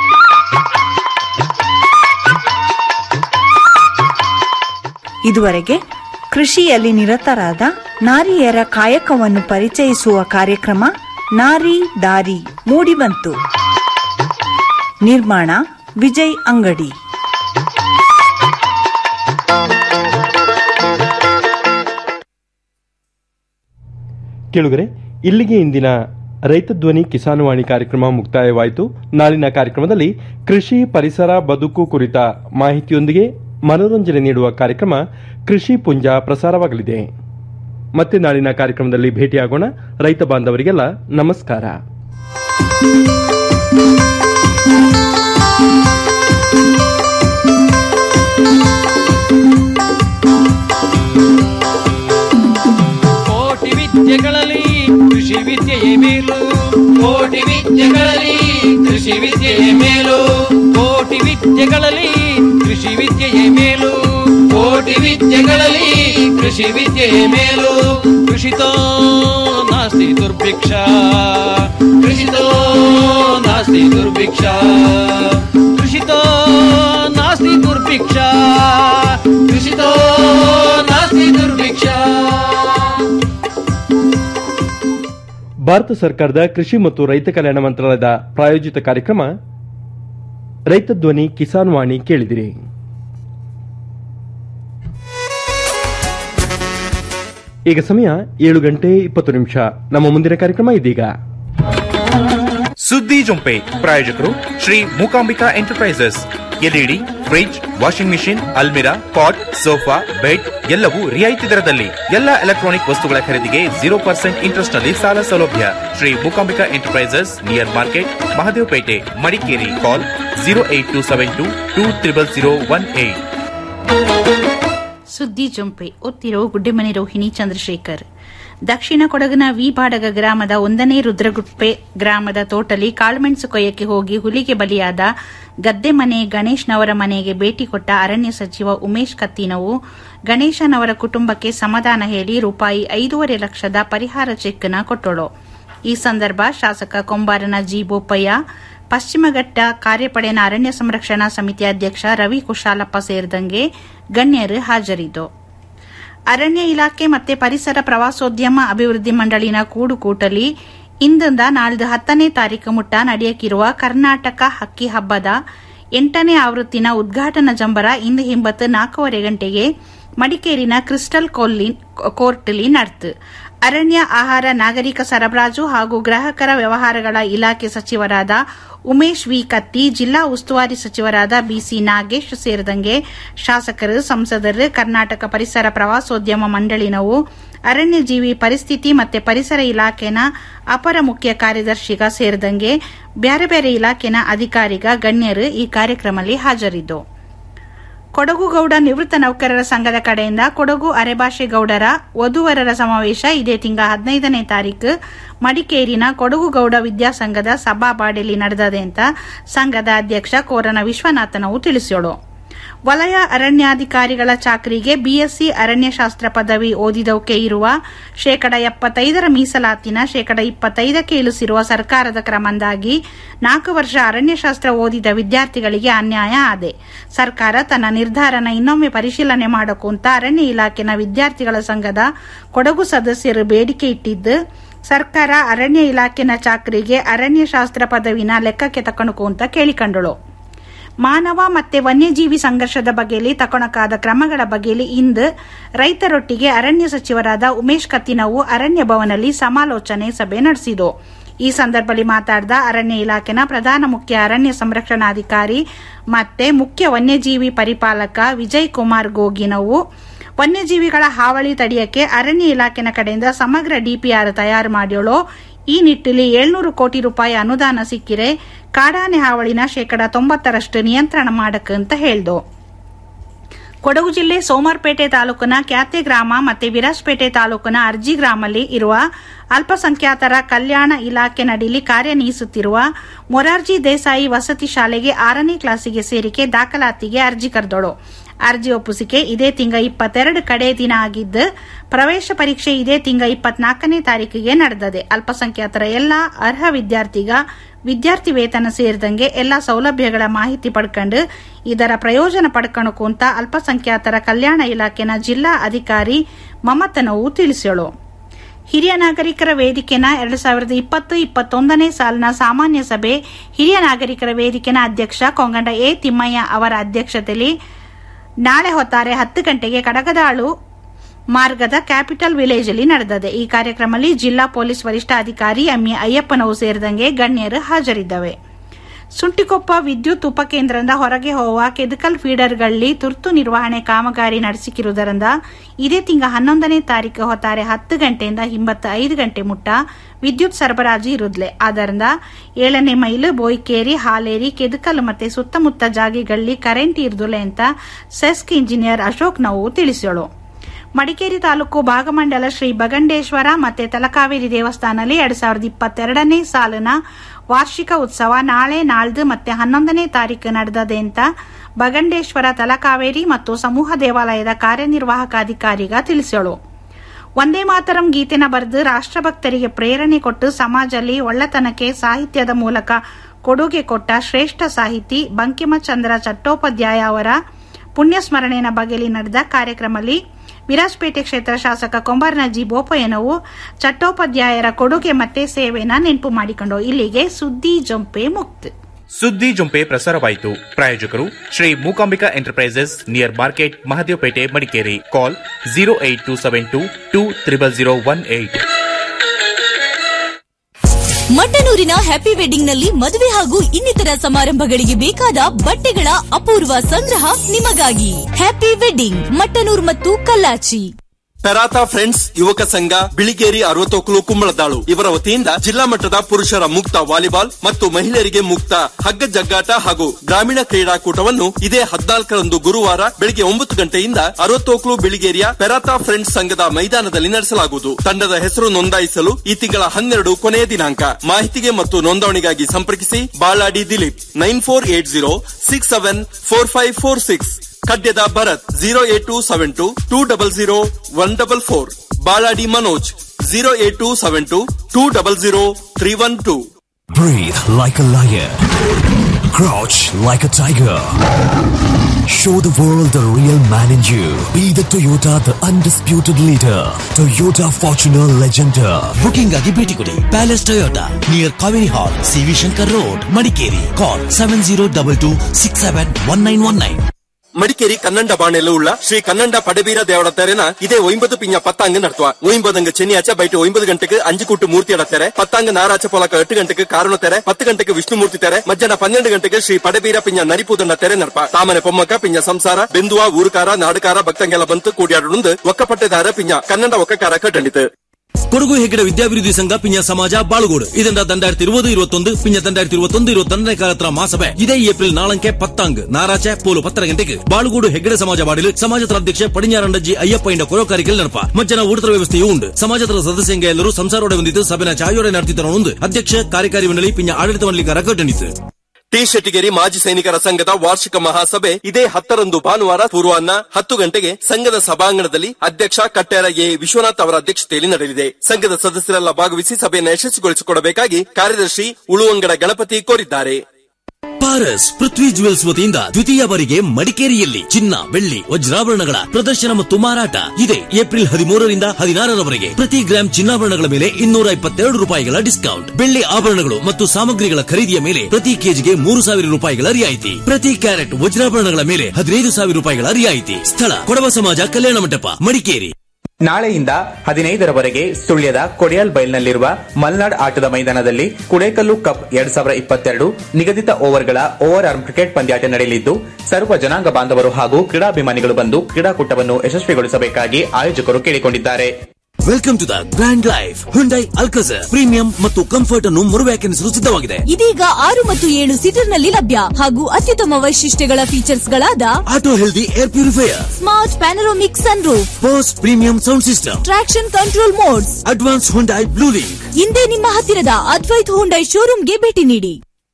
Speaker 14: ಇದುವರೆಗೆ ಕೃಷಿಯಲ್ಲಿ ನಿರತರಾದ ನಾರಿಯರ ಕಾಯಕವನ್ನು ಪರಿಚಯಿಸುವ ಕಾರ್ಯಕ್ರಮ ನಾರಿ ದಾರಿ ಮೂಡಿಬಂತು ನಿರ್ಮಾಣ ವಿಜಯ್ ಅಂಗಡಿ
Speaker 2: ಕೇಳುಗರೆ ಇಲ್ಲಿಗೆ ಇಂದಿನ ರೈತ ಧ್ವನಿ ಕಿಸಾನ್ವಾಣಿ ಕಾರ್ಯಕ್ರಮ ಮುಕ್ತಾಯವಾಯಿತು ನಾಳಿನ ಕಾರ್ಯಕ್ರಮದಲ್ಲಿ ಕೃಷಿ ಪರಿಸರ ಬದುಕು ಕುರಿತ ಮಾಹಿತಿಯೊಂದಿಗೆ ಮನೋರಂಜನೆ ನೀಡುವ ಕಾರ್ಯಕ್ರಮ ಕೃಷಿ ಪುಂಜ ಪ್ರಸಾರವಾಗಲಿದೆ ಮತ್ತೆ ನಾಳಿನ ಕಾರ್ಯಕ್ರಮದಲ್ಲಿ ಭೇಟಿಯಾಗೋಣ ರೈತ ಬಾಂಧವರಿಗೆಲ್ಲ ನಮಸ್ಕಾರ
Speaker 3: ಕೋಟಿ ವಿದ್ಯೆಗಳಲ್ಲಿ ಕೃಷಿ ವಿದ್ಯೆಯೇ ಮೇಲು ಕೋಟಿ ವಿದ್ಯೆಗಳಲ್ಲಿ ಕೃಷಿ ವಿದ್ಯೆಯೇ ಮೇಲು ಕೋಟಿ ವಿದ್ಯೆಗಳಲ್ಲಿ ಕೃಷಿ ವಿದ್ಯೆಯೇ ಮೇಲು ಕೋಟಿ ವಿದ್ಯೆಗಳಲ್ಲಿ ಕೃಷಿ ವಿದ್ಯೆಯೇ ಮೇಲು ಕೃಷಿತೋ ನಾಸ್ತಿ ನಾಸ್ತಿ ದುರ್ಭಿಕ್ಷ ಕೃಷಿತೋ ನಾಸ್ತಿ ದುರ್ಭಿಕ್ಷ ಕೃಷಿತೋ ನಾಸ್ತಿ ದುರ್ಭಿಕ್ಷ ಕೃಷಿತೋ ನಾಸ್ತಿ ದುರ್ಭಿಕ್ಷ
Speaker 2: ಭಾರತ ಸರ್ಕಾರದ ಕೃಷಿ ಮತ್ತು ರೈತ ಕಲ್ಯಾಣ ಮಂತ್ರಾಲಯದ ಪ್ರಾಯೋಜಿತ ಕಾರ್ಯಕ್ರಮ ರೈತ ಧ್ವನಿ ಕಿಸಾನ್ ವಾಣಿ ಕೇಳಿದಿರಿ ಈಗ ಸಮಯ ಏಳು ಗಂಟೆ ಇಪ್ಪತ್ತು ನಿಮಿಷ ನಮ್ಮ ಮುಂದಿನ ಕಾರ್ಯಕ್ರಮ ಇದೀಗ
Speaker 15: ಸುದ್ದಿ ಜೊಂಪೆ ಪ್ರಾಯೋಜಕರು Shri Mookambika enterprises LED fridge washing machine ಅಲ್ಮಿರಾ ಪಾಟ್ ಸೋಫಾ ಬೆಡ್ ಎಲ್ಲವೂ ರಿಯಾಯಿತಿ ದರದಲ್ಲಿ ಎಲ್ಲ ಎಲೆಕ್ಟ್ರಾನಿಕ್ ವಸ್ತುಗಳ ಖರೀದಿಗೆ ಜೀರೋ ಪರ್ಸೆಂಟ್ ಇಂಟ್ರೆಸ್ಟ್ ನಲ್ಲಿ ಸಾಲ ಸೌಲಭ್ಯ Shri Mookambika enterprises near market Mahadevapete Madikeri call zero eight two seven two two triple zero one eight
Speaker 16: ಸುದ್ದಿ ಜೊಂಪೆ ಒತ್ತಿರೋ ಗುಡ್ಡೆಮನೆ ರೋಹಿಣಿ ಚಂದ್ರಶೇಖರ್ ದಕ್ಷಿಣ ಕೊಡಗಿನ ವಿ ಬಾಡಗ ಗ್ರಾಮದ ಒಂದನೇ ರುದ್ರಗುಪ್ಪೆ ಗ್ರಾಮದ ತೋಟಲಿ ಕಾಳುಮೆಣಸು ಕೊಯ್ಯಕ್ಕೆ ಹೋಗಿ ಹುಲಿಗೆ ಬಲಿಯಾದ ಗದ್ದೆ ಮನೆ ಗಣೇಶ್ನವರ ಮನೆಗೆ ಭೇಟಿ ಕೊಟ್ಟ ಅರಣ್ಯ ಸಚಿವ ಉಮೇಶ್ ಕತ್ತಿನವು ಗಣೇಶನವರ ಕುಟುಂಬಕ್ಕೆ ಸಮಾಧಾನ ಹೇಳಿ ರೂಪಾಯಿ ಐದೂವರೆ ಲಕ್ಷದ ಪರಿಹಾರ ಚೆಕ್ನ ಕೊಟ್ಟಳು ಈ ಸಂದರ್ಭ ಶಾಸಕ ಕೊಂಬಾರನ ಜಿ ಬೋಪಯ್ಯ ಪಶ್ಚಿಮಘಟ್ಟ ಕಾರ್ಯಪಡೆನ ಅರಣ್ಯ ಸಂರಕ್ಷಣಾ ಸಮಿತಿ ಅಧ್ಯಕ್ಷ ರವಿ ಕುಶಾಲಪ್ಪ ಸೇರಿದಂಗೆ ಗಣ್ಯರು ಹಾಜರಿದ್ದು ಅರಣ್ಯ ಇಲಾಖೆ ಮತ್ತೆ ಪರಿಸರ ಪ್ರವಾಸೋದ್ಯಮ ಅಭಿವೃದ್ಧಿ ಮಂಡಳಿನ ಕೂಡುಕೂಟಲಿ ಇಂದಿಂದ ನಾಳ್ದು ಹತ್ತನೇ ತಾರೀಕು ಮುಟ್ಟ ನಡೆಯಕಿರುವ ಕರ್ನಾಟಕ ಹಕ್ಕಿ ಹಬ್ಬದ ಎಂಟನೇ ಆವೃತ್ತಿನ ಉದ್ಘಾಟನಾ ಜಂಬರ ಇಂದು ಹಿಂಬತ್ತು ನಾಲ್ಕೂವರೆ ಗಂಟೆಗೆ ಮಡಿಕೇರಿನ ಕ್ರಿಸ್ಟಲ್ ಕೋರ್ಟ್ಲಿ ನಡೆತು ಅರಣ್ಯ ಆಹಾರ ನಾಗರಿಕ ಸರಬರಾಜು ಹಾಗೂ ಗ್ರಾಹಕರ ವ್ಯವಹಾರಗಳ ಇಲಾಖೆ ಸಚಿವರಾದ ಉಮೇಶ್ ವಿ ಕತ್ತಿ ಜಿಲ್ಲಾ ಉಸ್ತುವಾರಿ ಸಚಿವರಾದ ಬಿಸಿ ನಾಗೇಶ್ ಸೇರಿದಂಗೆ ಶಾಸಕರು ಸಂಸದರು ಕರ್ನಾಟಕ ಪರಿಸರ ಪ್ರವಾಸೋದ್ಯಮ ಮಂಡಳಿನವು ಅರಣ್ಯಜೀವಿ ಪರಿಸ್ಥಿತಿ ಮತ್ತೆ ಪರಿಸರ ಇಲಾಖೆನ ಅಪರ ಮುಖ್ಯ ಕಾರ್ಯದರ್ಶಿಗ ಸೇರಿದಂಗೆ ಬ್ಯಾರೆ ಬೇರೆ ಇಲಾಖೆನ ಅಧಿಕಾರಿಗ ಗಣ್ಯರು ಈ ಕಾರ್ಯಕ್ರಮದಲ್ಲಿ ಹಾಜರಿದ್ದು ಕೊಡಗು ಗೌಡ ನಿವೃತ್ತ ನೌಕರರ ಸಂಘದ ಕಡೆಯಿಂದ ಕೊಡಗು ಅರೆಭಾಷೆ ಗೌಡರ ವಧುವರರ ಸಮಾವೇಶ ಇದೇ ತಿಂಗಳ ಹದಿನೈದನೇ ತಾರೀಕು ಮಡಿಕೇರಿನ ಕೊಡಗು ಗೌಡ ವಿದ್ಯಾಸಂಘದ ಸಭಾಬಾಡೆಯಲ್ಲಿ ನಡೆದದೆ ಅಂತ ಸಂಘದ ಅಧ್ಯಕ್ಷ ಕೋರನ ವಿಶ್ವನಾಥನವು ತಿಳಿಸಿದರು ವಲಯ ಅರಣ್ಯಾಧಿಕಾರಿಗಳ ಚಾಕರಿಗೆ ಬಿಎಸ್ಸಿ ಅರಣ್ಯಶಾಸ್ತ್ರ ಪದವಿ ಓದಿದವಕ್ಕೆ ಇರುವ ಶೇಕಡ ಎಪ್ಪತ್ತೈದರ ಮೀಸಲಾತಿನ ಶೇಕಡ ಇಪ್ಪತ್ತೈದಕ್ಕೆ ಇಳಿಸಿರುವ ಸರ್ಕಾರದ ಕ್ರಮದಿಂದಾಗಿ ನಾಲ್ಕು ವರ್ಷ ಅರಣ್ಯಶಾಸ್ತ್ರ ಓದಿದ ವಿದ್ಯಾರ್ಥಿಗಳಿಗೆ ಅನ್ಯಾಯ ಆದೆ ಸರ್ಕಾರ ತನ್ನ ನಿರ್ಧಾರನ ಇನ್ನೊಮ್ಮೆ ಪರಿಶೀಲನೆ ಮಾಡಕು ಅಂತ ಅರಣ್ಯ ಇಲಾಖೆನ ವಿದ್ಯಾರ್ಥಿಗಳ ಸಂಘದ ಕೊಡಗು ಸದಸ್ಯರು ಬೇಡಿಕೆ ಇಟ್ಟಿದ್ದು ಸರ್ಕಾರ ಅರಣ್ಯ ಇಲಾಖೆನ ಚಾಕರಿಗೆ ಅರಣ್ಯಶಾಸ್ತ್ರ ಪದವಿನ ಲೆಕ್ಕಕ್ಕೆ ತಕ್ಕಣಕು ಅಂತ ಕೇಳಿಕೊಂಡಳು ಮಾನವ ಮತ್ತೆ ವನ್ಯಜೀವಿ ಸಂಘರ್ಷದ ಬಗ್ಗೆಯಲ್ಲಿ ತಕೊಳಕಾದ ಕ್ರಮಗಳ ಬಗ್ಗೆಯಲ್ಲಿ ಇಂದು ರೈತರೊಟ್ಟಿಗೆ ಅರಣ್ಯ ಸಚಿವರಾದ ಉಮೇಶ್ ಕತ್ತಿನವು ಅರಣ್ಯ ಭವನಲ್ಲಿ ಸಮಾಲೋಚನೆ ಸಭೆ ನಡೆಸಿತು ಈ ಸಂದರ್ಭದಲ್ಲಿ ಮಾತಾಡಿದ ಅರಣ್ಯ ಇಲಾಖೆನ ಪ್ರಧಾನ ಮುಖ್ಯ ಅರಣ್ಯ ಸಂರಕ್ಷಣಾಧಿಕಾರಿ ಮತ್ತೆ ಮುಖ್ಯ ವನ್ಯಜೀವಿ ಪರಿಪಾಲಕ ವಿಜಯ್ ಕುಮಾರ್ ಗೋಗಿನವು ವನ್ಯಜೀವಿಗಳ ಹಾವಳಿ ತಡೆಯಕ್ಕೆ ಅರಣ್ಯ ಇಲಾಖೆನ ಕಡೆಯಿಂದ ಸಮಗ್ರ ಡಿಪಿಆರ್ ತಯಾರು ಮಾಡ್ಯೋಳು ಈ ನಿಟ್ಟಿನಲ್ಲಿ ಏಳ್ನೂರು ಕೋಟಿ ರೂಪಾಯಿ ಅನುದಾನ ಸಿಕ್ಕಿರೆ ಕಾಡಾನೆ ಹಾವಳಿನ ಶೇಕಡ ತೊಂಬತ್ತರಷ್ಟು ನಿಯಂತ್ರಣ ಮಾಡಕ್ ಅಂತ ಹೇಳ್ದು ಕೊಡಗು ಜಿಲ್ಲೆ ಸೋಮವಾರಪೇಟೆ ತಾಲೂಕಿನ ಕ್ಯಾತೆ ಗ್ರಾಮ ಮತ್ತೆ ವಿರಾಜಪೇಟೆ ತಾಲೂಕಿನ ಅರ್ಜಿ ಗ್ರಾಮಲ್ಲಿ ಇರುವ ಅಲ್ಪಸಂಖ್ಯಾತರ ಕಲ್ಯಾಣ ಇಲಾಖೆ ನಡಿಲಿ ಕಾರ್ಯನಿರ್ವಹಿಸುತ್ತಿರುವ ಮೊರಾರ್ಜಿ ದೇಸಾಯಿ ವಸತಿ ಶಾಲೆಗೆ ಆರನೇ ಕ್ಲಾಸಿಗೆ ಸೇರಿಕೆ ದಾಖಲಾತಿಗೆ ಅರ್ಜಿ ಕರೆದಳು ಅರ್ಜಿ ಒಪ್ಪಿಸಿಕೆ ಇದೇ ತಿಂಗ ಇಪ್ಪತ್ತೆರಡು ಕಡೆ ದಿನ ಆಗಿದ್ದು ಪ್ರವೇಶ ಪರೀಕ್ಷೆ ಇದೇ ತಿಂಗ ಇಪ್ಪತ್ನಾಲ್ಕನೇ ತಾರೀಕಿಗೆ ನಡೆದದೆ ಅಲ್ಪಸಂಖ್ಯಾತರ ಎಲ್ಲಾ ಅರ್ಹ ವಿದ್ಯಾರ್ಥಿಗ ವಿದ್ಯಾರ್ಥಿ ವೇತನ ಸೇರಿದಂಗೆ ಎಲ್ಲಾ ಸೌಲಭ್ಯಗಳ ಮಾಹಿತಿ ಪಡ್ಕೊಂಡು ಇದರ ಪ್ರಯೋಜನ ಪಡ್ಕಣಕು ಅಂತ ಅಲ್ಪಸಂಖ್ಯಾತರ ಕಲ್ಯಾಣ ಇಲಾಖೆನ ಜಿಲ್ಲಾ ಅಧಿಕಾರಿ ಮಮತನವು ತಿಳಿಸಳು ಹಿರಿಯ ನಾಗರಿಕರ ವೇದಿಕೆನ ಎರಡು ಸಾವಿರದ ಇಪ್ಪತ್ತು ಇಪ್ಪತ್ತೊಂದನೇ ಸಾಲಿನ ಸಾಮಾನ್ಯ ಸಭೆ ಹಿರಿಯ ನಾಗರಿಕರ ವೇದಿಕೆನ ಅಧ್ಯಕ್ಷ ಕೊಂಗಂಡ ಎ ತಿಮ್ಮಯ್ಯ ಅವರ ಅಧ್ಯಕ್ಷತೆಯಲ್ಲಿ ನಾಳೆ ಹೊತ್ತಾರೆ ಹತ್ತು ಗಂಟೆಗೆ ಕಡಗದಾಳು ಮಾರ್ಗದ ಕ್ಯಾಪಿಟಲ್ ವಿಲೇಜ್ ಅಲ್ಲಿ ನಡೆದಿದೆ ಈ ಕಾರ್ಯಕ್ರಮದಲ್ಲಿ ಜಿಲ್ಲಾ ಪೊಲೀಸ್ ವರಿಷ್ಠಾಧಿಕಾರಿ ಎಂಎ ಅಯ್ಯಪ್ಪನವು ಸೇರಿದಂಗೆ ಗಣ್ಯರು ಹಾಜರಿದ್ದವೆ ಸುಂಟಿಕೊಪ್ಪ ವಿದ್ಯುತ್ ಉಪಕೇಂದ್ರದಿಂದ ಹೊರಗೆ ಹೋಗುವ ಕೆಮಿಕಲ್ ಫೀಡರ್ಗಳಲ್ಲಿ ತುರ್ತು ನಿರ್ವಹಣೆ ಕಾಮಗಾರಿ ನಡೆಸಿರುವುದರಿಂದ ಇದೇ ತಿಂಗಳ ಹನ್ನೊಂದನೇ ತಾರೀಕು ಹೊತ್ತಾರೆ ಹತ್ತು ಗಂಟೆಯಿಂದ ಹಿಂಬತ್ತು ಐದು ಗಂಟೆ ಮುಟ್ಟ ವಿದ್ಯುತ್ ಸರಬರಾಜು ಇರುದ್ಲೆ ಆದ್ದರಿಂದ ಏಳನೇ ಮೈಲು ಬೋಯ್ಕೇರಿ ಹಾಲೇರಿ ಕೆದಕಲ್ ಮತ್ತೆ ಸುತ್ತಮುತ್ತ ಜಾಗೆಗಳಲ್ಲಿ ಕರೆಂಟ್ ಇರುದಿಲ್ಲ ಅಂತ ಸೆಸ್ಕ್ ಇಂಜಿನಿಯರ್ ಅಶೋಕ್ ನಾವು ತಿಳಿಸೋಳು ಮಡಿಕೇರಿ ತಾಲೂಕು ಭಾಗಮಂಡಲ ಶ್ರೀ ಬಗಂಡೇಶ್ವರ ಮತ್ತೆ ತಲಕಾವೇರಿ ದೇವಸ್ಥಾನದಲ್ಲಿ ಎರಡ್ ಸಾವಿರದ ಇಪ್ಪತ್ತೆರಡನೇ ಸಾಲಿನ ವಾರ್ಷಿಕ ಉತ್ಸವ ನಾಳೆ ನಾಳ್ದು ಮತ್ತೆ ಹನ್ನೊಂದನೇ ತಾರೀಕು ನಡೆದದೆ ಅಂತ ಬಗಂಡೇಶ್ವರ ತಲಕಾವೇರಿ ಮತ್ತು ಸಮೂಹ ದೇವಾಲಯದ ಕಾರ್ಯನಿರ್ವಾಹಕ ಅಧಿಕಾರಿಗ ತಿಳಿಸೋಳು ಒಂದೇ ಮಾತರಂ ಗೀತೆನ ಬರೆದು ರಾಷ್ಟ್ರಭಕ್ತರಿಗೆ ಪ್ರೇರಣೆ ಕೊಟ್ಟು ಸಮಾಜದಲ್ಲಿ ಒಳ್ಳೆತನಕ್ಕೆ ಸಾಹಿತ್ಯದ ಮೂಲಕ ಕೊಡುಗೆ ಕೊಟ್ಟ ಶ್ರೇಷ್ಠ ಸಾಹಿತಿ ಬಂಕಿಮಚಂದ್ರ ಚಟ್ಟೋಪಾಧ್ಯಾಯ ಅವರ ಪುಣ್ಯಸ್ಮರಣೆಯ ಬಗೆಯಲ್ಲಿ ನಡೆದ ಕಾರ್ಯಕ್ರಮದಲ್ಲಿ ವಿರಾಜಪೇಟೆ ಕ್ಷೇತ್ರ ಶಾಸಕ ಕೊಂಬಾರ್ನಜಿ ಬೋಪಯ್ಯನವು ಚಟ್ಟೋಪಾಧ್ಯಾಯರ ಕೊಡುಗೆ ಮತ್ತೆ ಸೇವೆನ ನೆನಪು ಮಾಡಿಕೊಂಡು ಇಲ್ಲಿಗೆ ಸುದ್ದಿ ಜೊಂಪೆ ಮುಕ್ತ
Speaker 15: ಸುದ್ದಿ ಜೊಂಪೆ ಪ್ರಸಾರವಾಯಿತು ಪ್ರಾಯೋಜಕರು Shri Mookambika enterprises near market Mahadevapete Madikeri call zero eight two seven two two triple zero one eight
Speaker 17: ಮಟ್ಟನೂರಿನ ಹ್ಯಾಪಿ ವೆಡ್ಡಿಂಗ್ ನಲ್ಲಿ ಮದುವೆ ಹಾಗೂ ಇನ್ನಿತರ ಸಮಾರಂಭಗಳಿಗೆ ಬೇಕಾದ ಬಟ್ಟೆಗಳ ಅಪೂರ್ವ ಸಂಗ್ರಹ ನಿಮಗಾಗಿ ಹ್ಯಾಪಿ ವೆಡ್ಡಿಂಗ್ ಮಟ್ಟನೂರ್ ಮತ್ತು ಕಲ್ಲಾಚಿ
Speaker 18: ಪೆರಾತಾ ಫ್ರೆಂಡ್ಸ್ ಯುವಕ ಸಂಘ ಬಿಳಿಗೇರಿ ಅರವತ್ತೊಕ್ಕಲು ಕುಂಬಳದಾಳು ಇವರ ವತಿಯಿಂದ ಜಿಲ್ಲಾ ಮಟ್ಟದ ಪುರುಷರ ಮುಕ್ತ ವಾಲಿಬಾಲ್ ಮತ್ತು ಮಹಿಳೆಯರಿಗೆ ಮುಕ್ತ ಹಗ್ಗ ಜಗ್ಗಾಟ ಹಾಗೂ ಗ್ರಾಮೀಣ ಕ್ರೀಡಾಕೂಟವನ್ನು ಇದೇ ಹದಿನಾಲ್ಕರಂದು ಗುರುವಾರ ಬೆಳಿಗ್ಗೆ ಒಂಬತ್ತು ಗಂಟೆಯಿಂದ ಅರವತ್ತೊಕ್ಕಲು ಬಿಳಿಗೇರಿಯ ಪೆರಾತಾ ಫ್ರೆಂಡ್ಸ್ ಸಂಘದ ಮೈದಾನದಲ್ಲಿ ನಡೆಸಲಾಗುವುದು ತಂಡದ ಹೆಸರು ನೋಂದಾಯಿಸಲು ಈ ತಿಂಗಳ ಹನ್ನೆರಡು ಕೊನೆಯ ದಿನಾಂಕ ಮಾಹಿತಿಗೆ ಮತ್ತು ನೋಂದಣಿಗಾಗಿ ಸಂಪರ್ಕಿಸಿ Baladi Dileep nine four eight zero six seven four five four six ಖಡ್ಯದ Bharath zero eight two seven two two double zero one double four Baladi Manoj zero eight two seven two two double zero three one two
Speaker 19: Breathe like a lion. Crouch like a tiger. Show the world the real man in you. Be the Toyota, the undisputed leader. Toyota Fortuner Legender.
Speaker 20: Booking ಆಗಿ ಭೇಟಿ ಕೊಡಿ palace Toyota near Kaveri hall CV Shankar road Madikeri call seven zero double two six seven one nine one nine
Speaker 18: Madikeri Kannada ಬಾಣೆಲ್ಲ ಉಳ್ಳ ಶ್ರೀ ಕನ್ನಡ ಪಡಬೀರ ದೇವರ ತೆರೆನ ಇದೇ ಒಂಬತ್ತು ಪಿಂಜ ಪತ್ತಾಂಗ ನಡ್ತುವ ಒಂಬದಂಗ ಚೆನ್ನಿಯಾಚ byte ಒಂಬತ್ತು ಗಂಟೆಗೆ ಅಂಜು ಕೂಟು ಮೂರ್ತಿ ಅಡತ್ತಾರೆ ಪತ್ತಾಂಗ ನಾರಾಚ ಪೊಲಕ ಎಟ್ಟು ಗಂಟೆಗೆ ಕಾರಣ ತೆರೆ ಪತ್ತು ಗಂಟೆಗೆ ವಿಷ್ಣು ಮೂರ್ತಿ ತೆರೆ ಮಧ್ಯಾಹ್ನ ಪನ್ನೆರಡು ಗಂಟೆಗೆ ಶ್ರೀ ಪಡಬೀರ ಪಿಂಜ ನರಿಪೂದಣ್ಣ ತೆರೆ ನಡ್ಪ ತಾಮನೆ ಪೊಮ್ಮಕ ಪಿಂಜ ಸಂಸಾರ ಬೆಂದುವ ಊರುಕಾರ ನಾಡುಕಾರ ಭಕ್ತಂಗೆಲ್ಲ ಬಂತು ಕೂಡಿಯಾಡುಂದು ಒಕ್ಕಪಟ್ಟೆದಾರ ಪಿಂಜ ಕನ್ನಡ ಒಕ್ಕಕಾರ ಕಟ್ಟಂಡಿತು
Speaker 20: ಕೊಡಗು ಹೆಗ್ಗಡ ವಿದ್ಯಾಭಿವೃದ್ಧಿ ಸಂಘ ಪಿಂಜ ಸಮಾಜ ಬಾಳುಗೋಡು ಇದರಿಂದ ದಂಡಾಯಿರത്തി ഇരുപത് ഇരുപത്തൊന്ന് പിഞ്ഞ ದಂಡಾಯಿರത്തി ഇരുപത്തൊന്ന് ഇരുപത്തൊന്നನೇ ಕಾಲತ್ರ ಮಾಸಭೆ ಇದೇ ಏಪ್ರಿಲ್ ನಾಳಂಕೆ ಪತ್ತಾಂಗ್ ನಾರಾಚೆ ಪೋಲು ಪತ್ತರ ಗಂಟೆಗೆ ಬಾಳುಗೋಡು ಹೆಗ್ಗಡೆ ಸಮಾಜ ಬಾಡಿಲು ಸಮಾಜದ ಅಧ್ಯಕ್ಷ ಪಡಿഞ്ഞാറണ്ടಜ್ಜಿ ಅಯ್ಯಪ್ಪ ಇಂಡ ಕೊರೋಕಾರಿಕೆಲ್ ನಡಪ ಮಜ್ಜನ ಊಟದ ವ್ಯವಸ್ಥೆಯೂ ಉಂಟು ಸಮಾಜದ ಸದಸ್ಯಂಗ ಎಲ್ಲರೂ ಸಂಸಾರೋಡೆ ಹೊಂದಿದ್ದು ಸಭೆನ ಚಾಯೋಡೆ ನಡೆತಿದ್ದರ ಒಂದು ಅಧ್ಯಕ್ಷ ಕಾರ್ಯಕಾರಿ ಮಂಡಳಿ ಪಿಂಜ ಆಡಳಿತ ಮಂಡಳಿ ರಕಟಣಿತು
Speaker 18: ಟಿ ಶೆಟ್ಟಿಗೇರಿ ಮಾಜಿ ಸೈನಿಕರ ಸಂಘದ ವಾರ್ಷಿಕ ಮಹಾಸಭೆ ಇದೇ ಹತ್ತರಂದು ಭಾನುವಾರ ಪೂರ್ವಾಹ್ನ ಹತ್ತು ಗಂಟೆಗೆ ಸಂಘದ ಸಭಾಂಗಣದಲ್ಲಿ ಅಧ್ಯಕ್ಷ ಕಟ್ಟೇರ ಎ ವಿಶ್ವನಾಥ್ ಅವರ ಅಧ್ಯಕ್ಷತೆಯಲ್ಲಿ ನಡೆಯಲಿದೆ ಸಂಘದ ಸದಸ್ಯರೆಲ್ಲ ಭಾಗವಹಿಸಿ ಸಭೆಯನ್ನು ಯಶಸ್ವಿಗೊಳಿಸಿಕೊಡಬೇಕಾಗಿ ಕಾರ್ಯದರ್ಶಿ ಉಳುವಂಗಡ ಗಣಪತಿ ಕೋರಿದ್ದಾರೆ
Speaker 20: ಪಾರಸ್ ಪೃಥ್ವಿ ಜುವೆಲ್ಸ್ ವತಿಯಿಂದ ದ್ವಿತೀಯ ಬಾರಿಗೆ ಮಡಿಕೇರಿಯಲ್ಲಿ ಚಿನ್ನ ಬೆಳ್ಳಿ ವಜ್ರಾಭರಣಗಳ ಪ್ರದರ್ಶನ ಮತ್ತು ಮಾರಾಟ ಇದೆ ಏಪ್ರಿಲ್ ಹದಿಮೂರರಿಂದ ಹದಿನಾರರವರೆಗೆ ಪ್ರತಿ ಗ್ರಾಮ್ ಚಿನ್ನಾಭರಣಗಳ ಮೇಲೆ ಇನ್ನೂರ ಇಪ್ಪತ್ತೆರಡು ರೂಪಾಯಿಗಳ ಡಿಸ್ಕೌಂಟ್ ಬೆಳ್ಳಿ ಆಭರಣಗಳು ಮತ್ತು ಸಾಮಗ್ರಿಗಳ ಖರೀದಿಯ ಮೇಲೆ ಪ್ರತಿ ಕೆಜಿಗೆ ಮೂರು ಸಾವಿರ ರೂಪಾಯಿಗಳ ರಿಯಾಯಿತಿ ಪ್ರತಿ ಕ್ಯಾರೆಟ್ ವಜ್ರಾಭರಣಗಳ ಮೇಲೆ ಹದಿನೈದು ಸಾವಿರ ರೂಪಾಯಿಗಳ ರಿಯಾಯಿತಿ ಸ್ಥಳ ಕೊಡವ ಸಮಾಜ ಕಲ್ಯಾಣ ಮಂಟಪ ಮಡಿಕೇರಿ
Speaker 15: ನಾಳೆಯಿಂದ ಹದಿನೈದರವರೆಗೆ ಸುಳ್ಯದ ಕೊಡಿಯಾಲ್ ಬೈಲ್ನಲ್ಲಿರುವ ಮಲ್ನಾಡ್ ಆಟದ ಮೈದಾನದಲ್ಲಿ ಕುಡೇಕಲ್ಲು ಕಪ್ ಎರಡ್ ಸಾವಿರ ಇಪ್ಪತ್ತೆರಡು ನಿಗದಿತ ಓವರ್ಗಳ ಓವರ್ ಆರ್ಮ್ ಕ್ರಿಕೆಟ್ ಪಂದ್ಯಾಟ ನಡೆಯಲಿದ್ದು ಸರ್ವ ಜನಾಂಗ ಬಾಂಧವರು ಹಾಗೂ ಕ್ರೀಡಾಭಿಮಾನಿಗಳು ಬಂದು ಕ್ರೀಡಾಕೂಟವನ್ನು ಯಶಸ್ವಿಗೊಳಿಸಬೇಕಾಗಿ ಆಯೋಜಕರು ಕೇಳಿಕೊಂಡಿದ್ದಾರೆ
Speaker 20: welcome to the grand life Hyundai Alcazar premium ಮತ್ತು ಕಂಫರ್ಟ್ ಅನ್ನು ಮರುವ್ಯಾಖ್ಯಾನಿಸಲು ಸಿದ್ಧವಾಗಿದೆ
Speaker 17: ಇದೀಗ ಆರು ಮತ್ತು ಏಳು ಸೀಟರ್ ನಲ್ಲಿ ಲಭ್ಯ ಹಾಗೂ ಅತ್ಯುತ್ತಮ ವೈಶಿಷ್ಟ್ಯಗಳ ಫೀಚರ್ಸ್ ಗಳಾದ
Speaker 20: auto healthy air purifier
Speaker 17: smart panoramic sunroof
Speaker 20: Bose premium sound system
Speaker 17: traction control modes
Speaker 20: advance Hyundai Blue Link
Speaker 17: ಹಿಂದೆ ನಿಮ್ಮ ಹತ್ತಿರದ ಅದ್ವೈತ್ ಹುಂಡೈ ಶೋರೂಮ್ಗೆ ಭೇಟಿ ನೀಡಿ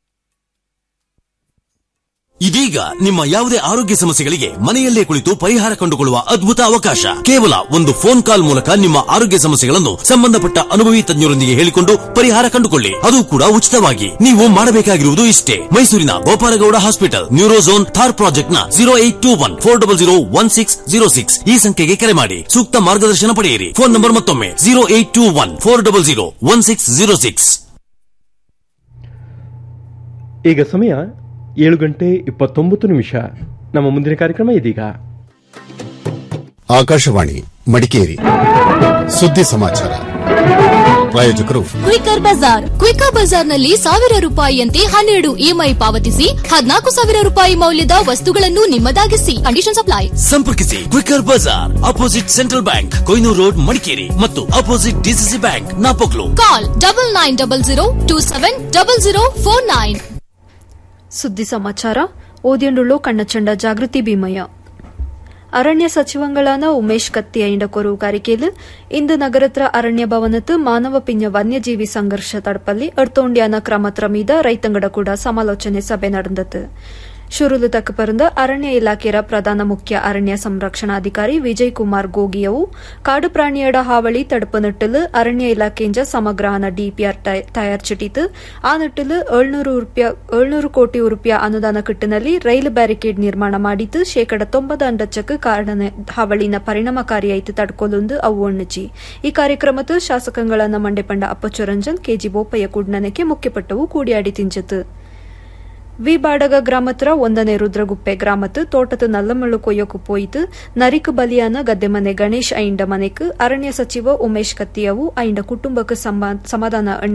Speaker 20: ಇದೀಗ ನಿಮ್ಮ ಯಾವುದೇ ಆರೋಗ್ಯ ಸಮಸ್ಯೆಗಳಿಗೆ ಮನೆಯಲ್ಲೇ ಕುಳಿತು ಪರಿಹಾರ ಕಂಡುಕೊಳ್ಳುವ ಅದ್ಭುತ ಅವಕಾಶ ಕೇವಲ ಒಂದು ಫೋನ್ ಕಾಲ್ ಮೂಲಕ ನಿಮ್ಮ ಆರೋಗ್ಯ ಸಮಸ್ಯೆಗಳನ್ನು ಸಂಬಂಧಪಟ್ಟ ಅನುಭವಿ ತಜ್ಞರೊಂದಿಗೆ ಹೇಳಿಕೊಂಡು ಪರಿಹಾರ ಕಂಡುಕೊಳ್ಳಿ ಅದು ಕೂಡ ಉಚಿತವಾಗಿ ನೀವು ಮಾಡಬೇಕಾಗಿರುವುದು ಇಷ್ಟೇ ಮೈಸೂರಿನ Gopalagowda hospital Neurozone Thor project ನ zero eight two one four double zero one six zero six ಈ ಸಂಖ್ಯೆಗೆ ಕರೆ ಮಾಡಿ ಸೂಕ್ತ ಮಾರ್ಗದರ್ಶನ ಪಡೆಯಿರಿ ಫೋನ್ ನಂಬರ್ ಮತ್ತೊಮ್ಮೆ zero eight two one four double zero one six zero six
Speaker 2: ಈಗ ಸಮಯ ಏಳು ಗಂಟೆ ಇಪ್ಪತ್ತೊಂಬತ್ತು ನಿಮಿಷ ನಮ್ಮ ಮುಂದಿನ ಕಾರ್ಯಕ್ರಮ ಇದೀಗ
Speaker 21: ಆಕಾಶವಾಣಿ ಮಡಿಕೇರಿ ಸುದ್ದಿ ಸಮಾಚಾರ ಪ್ರಾಯೋಜಕರು
Speaker 17: ಕ್ವಿಕರ್ ಬಜಾರ್ ಕ್ವಿಕರ್ ಬಜಾರ್ನಲ್ಲಿ ಸಾವಿರ ರೂಪಾಯಿಯಂತೆ ಹನ್ನೆರಡು ಇಎಂಐ ಪಾವತಿಸಿ ಹದಿನಾಲ್ಕು ಸಾವಿರ ರೂಪಾಯಿ ಮೌಲ್ಯದ ವಸ್ತುಗಳನ್ನು ನಿಮ್ಮದಾಗಿಸಿ ಕಂಡೀಷನ್ ಅಪ್ಲೈ
Speaker 20: ಸಂಪರ್ಕಿಸಿ ಕ್ವಿಕರ್ ಬಜಾರ್ opposite central bank Koynur road Madikeri ಮತ್ತು opposite DCC bank Napoklu
Speaker 17: call double nine double zero two seven double zero four nine
Speaker 22: ಸುದ್ದಿ ಸಮಾಚಾರ ಓದಿಯಂಡುಳ್ಳು ಕಣ್ಣಚಂಡ ಜಾಗೃತಿ ಭೀಮಯ್ಯ ಅರಣ್ಯ ಸಚಿವಂಗಳಾன ಉಮೇಶ್ ಕತ್ತಿ ಐಂಡ ಕೊರುಗಾರಿಕೆಯಲ್ಲಿ ಇಂದು ನಗರತ್ರ ಅರಣ್ಯ ಭವನತ್ತು ಮಾನವ ಪಿಂಜ ವನ್ಯಜೀವಿ ಸಂಘರ್ಷ ತಡಪಲ್ಲಿ ಅಡ್ತೋಂಡ್ಯಾನ ಕ್ರಮತ್ರ ಮೀದ ರೈತಂಗಡ ಕೂಡ ಸಮಾಲೋಚನೆ ಸಭೆ ನಡೆದತು ಶುರುಲು ತಕ್ಕ ಪರಂದ ಅರಣ್ಯ ಇಲಾಖೆಯ ಪ್ರಧಾನ ಮುಖ್ಯ ಅರಣ್ಯ ಸಂರಕ್ಷಣಾಧಿಕಾರಿ ವಿಜಯ್ ಕುಮಾರ್ ಗೋಗಿಯವು ಕಾಡು ಪ್ರಾಣಿಯಡ ಹಾವಳಿ ತடுப்பு ನಿಟ್ಟಲು ಅರಣ್ಯ ಇಲಾಖೆಯಿಂದ ಸಮಗ್ರಹನ ಡಿಪಿಆರ್ ತಯಾರಿಸಿಟ್ಟಿತು ಆ ನಿಟ್ಟಲು ಏಳ್ನೂರು ಕೋಟಿ ರೂಪಾಯಿ ಅನುದಾನ ಕಿಟ್ಟಿನಲ್ಲಿ ರೈಲು ಬ್ಯಾರಿಕೇಡ್ ನಿರ್ಮಾಣ ಮಾಡಿದ್ದು ಶೇಕಡ ತೊಂಬತ್ತು ಅಂಡಚ್ಚಕ್ಕೆ ಕಾರಣ ಹಾವಳಿನ ಪರಿಣಾಮಕಾರಿಯಾಯಿತು ತಡ್ಕೊಲೊಂದು ಅವು ಒಣ್ಣಚಿ ಈ ಕಾರ್ಯಕ್ರಮದ ಶಾಸಕಗಳನ್ನ ಮಂಡೆಪಂಡ ಅಪ್ಪಚ್ಚುರಂಜನ್ ಕೆಜಿ ಬೋಪಯ್ಯ ಕುಡ್ನನಕ್ಕೆ ಮುಖ್ಯಪಟ್ಟವು ಕೂಡಿಯಾಡಿ ತಿಂಚತು ವಿ ಬಾಡಗ ಗ್ರಾಮತ್ರ ಒಂದನೇ ರುದ್ರಗುಪ್ಪೆ ಗ್ರಾಮತ್ತು ತೋಟದ ನಲ್ಲಮಳ್ಳು ಕೊಯ್ಯಕು ಪೋಯಿತು ನರಿಕು ಬಲಿಯಾನ ಗದ್ದೆ ಮನೆ ಗಣೇಶ್ ಐಂಡ ಮನೆಕ್ ಅರಣ್ಯ ಸಚಿವ ಉಮೇಶ್ ಕತ್ತಿಯವು ಐಂಡ ಕುಟುಂಬಕ್ಕೆ ಸಮಾಧಾನ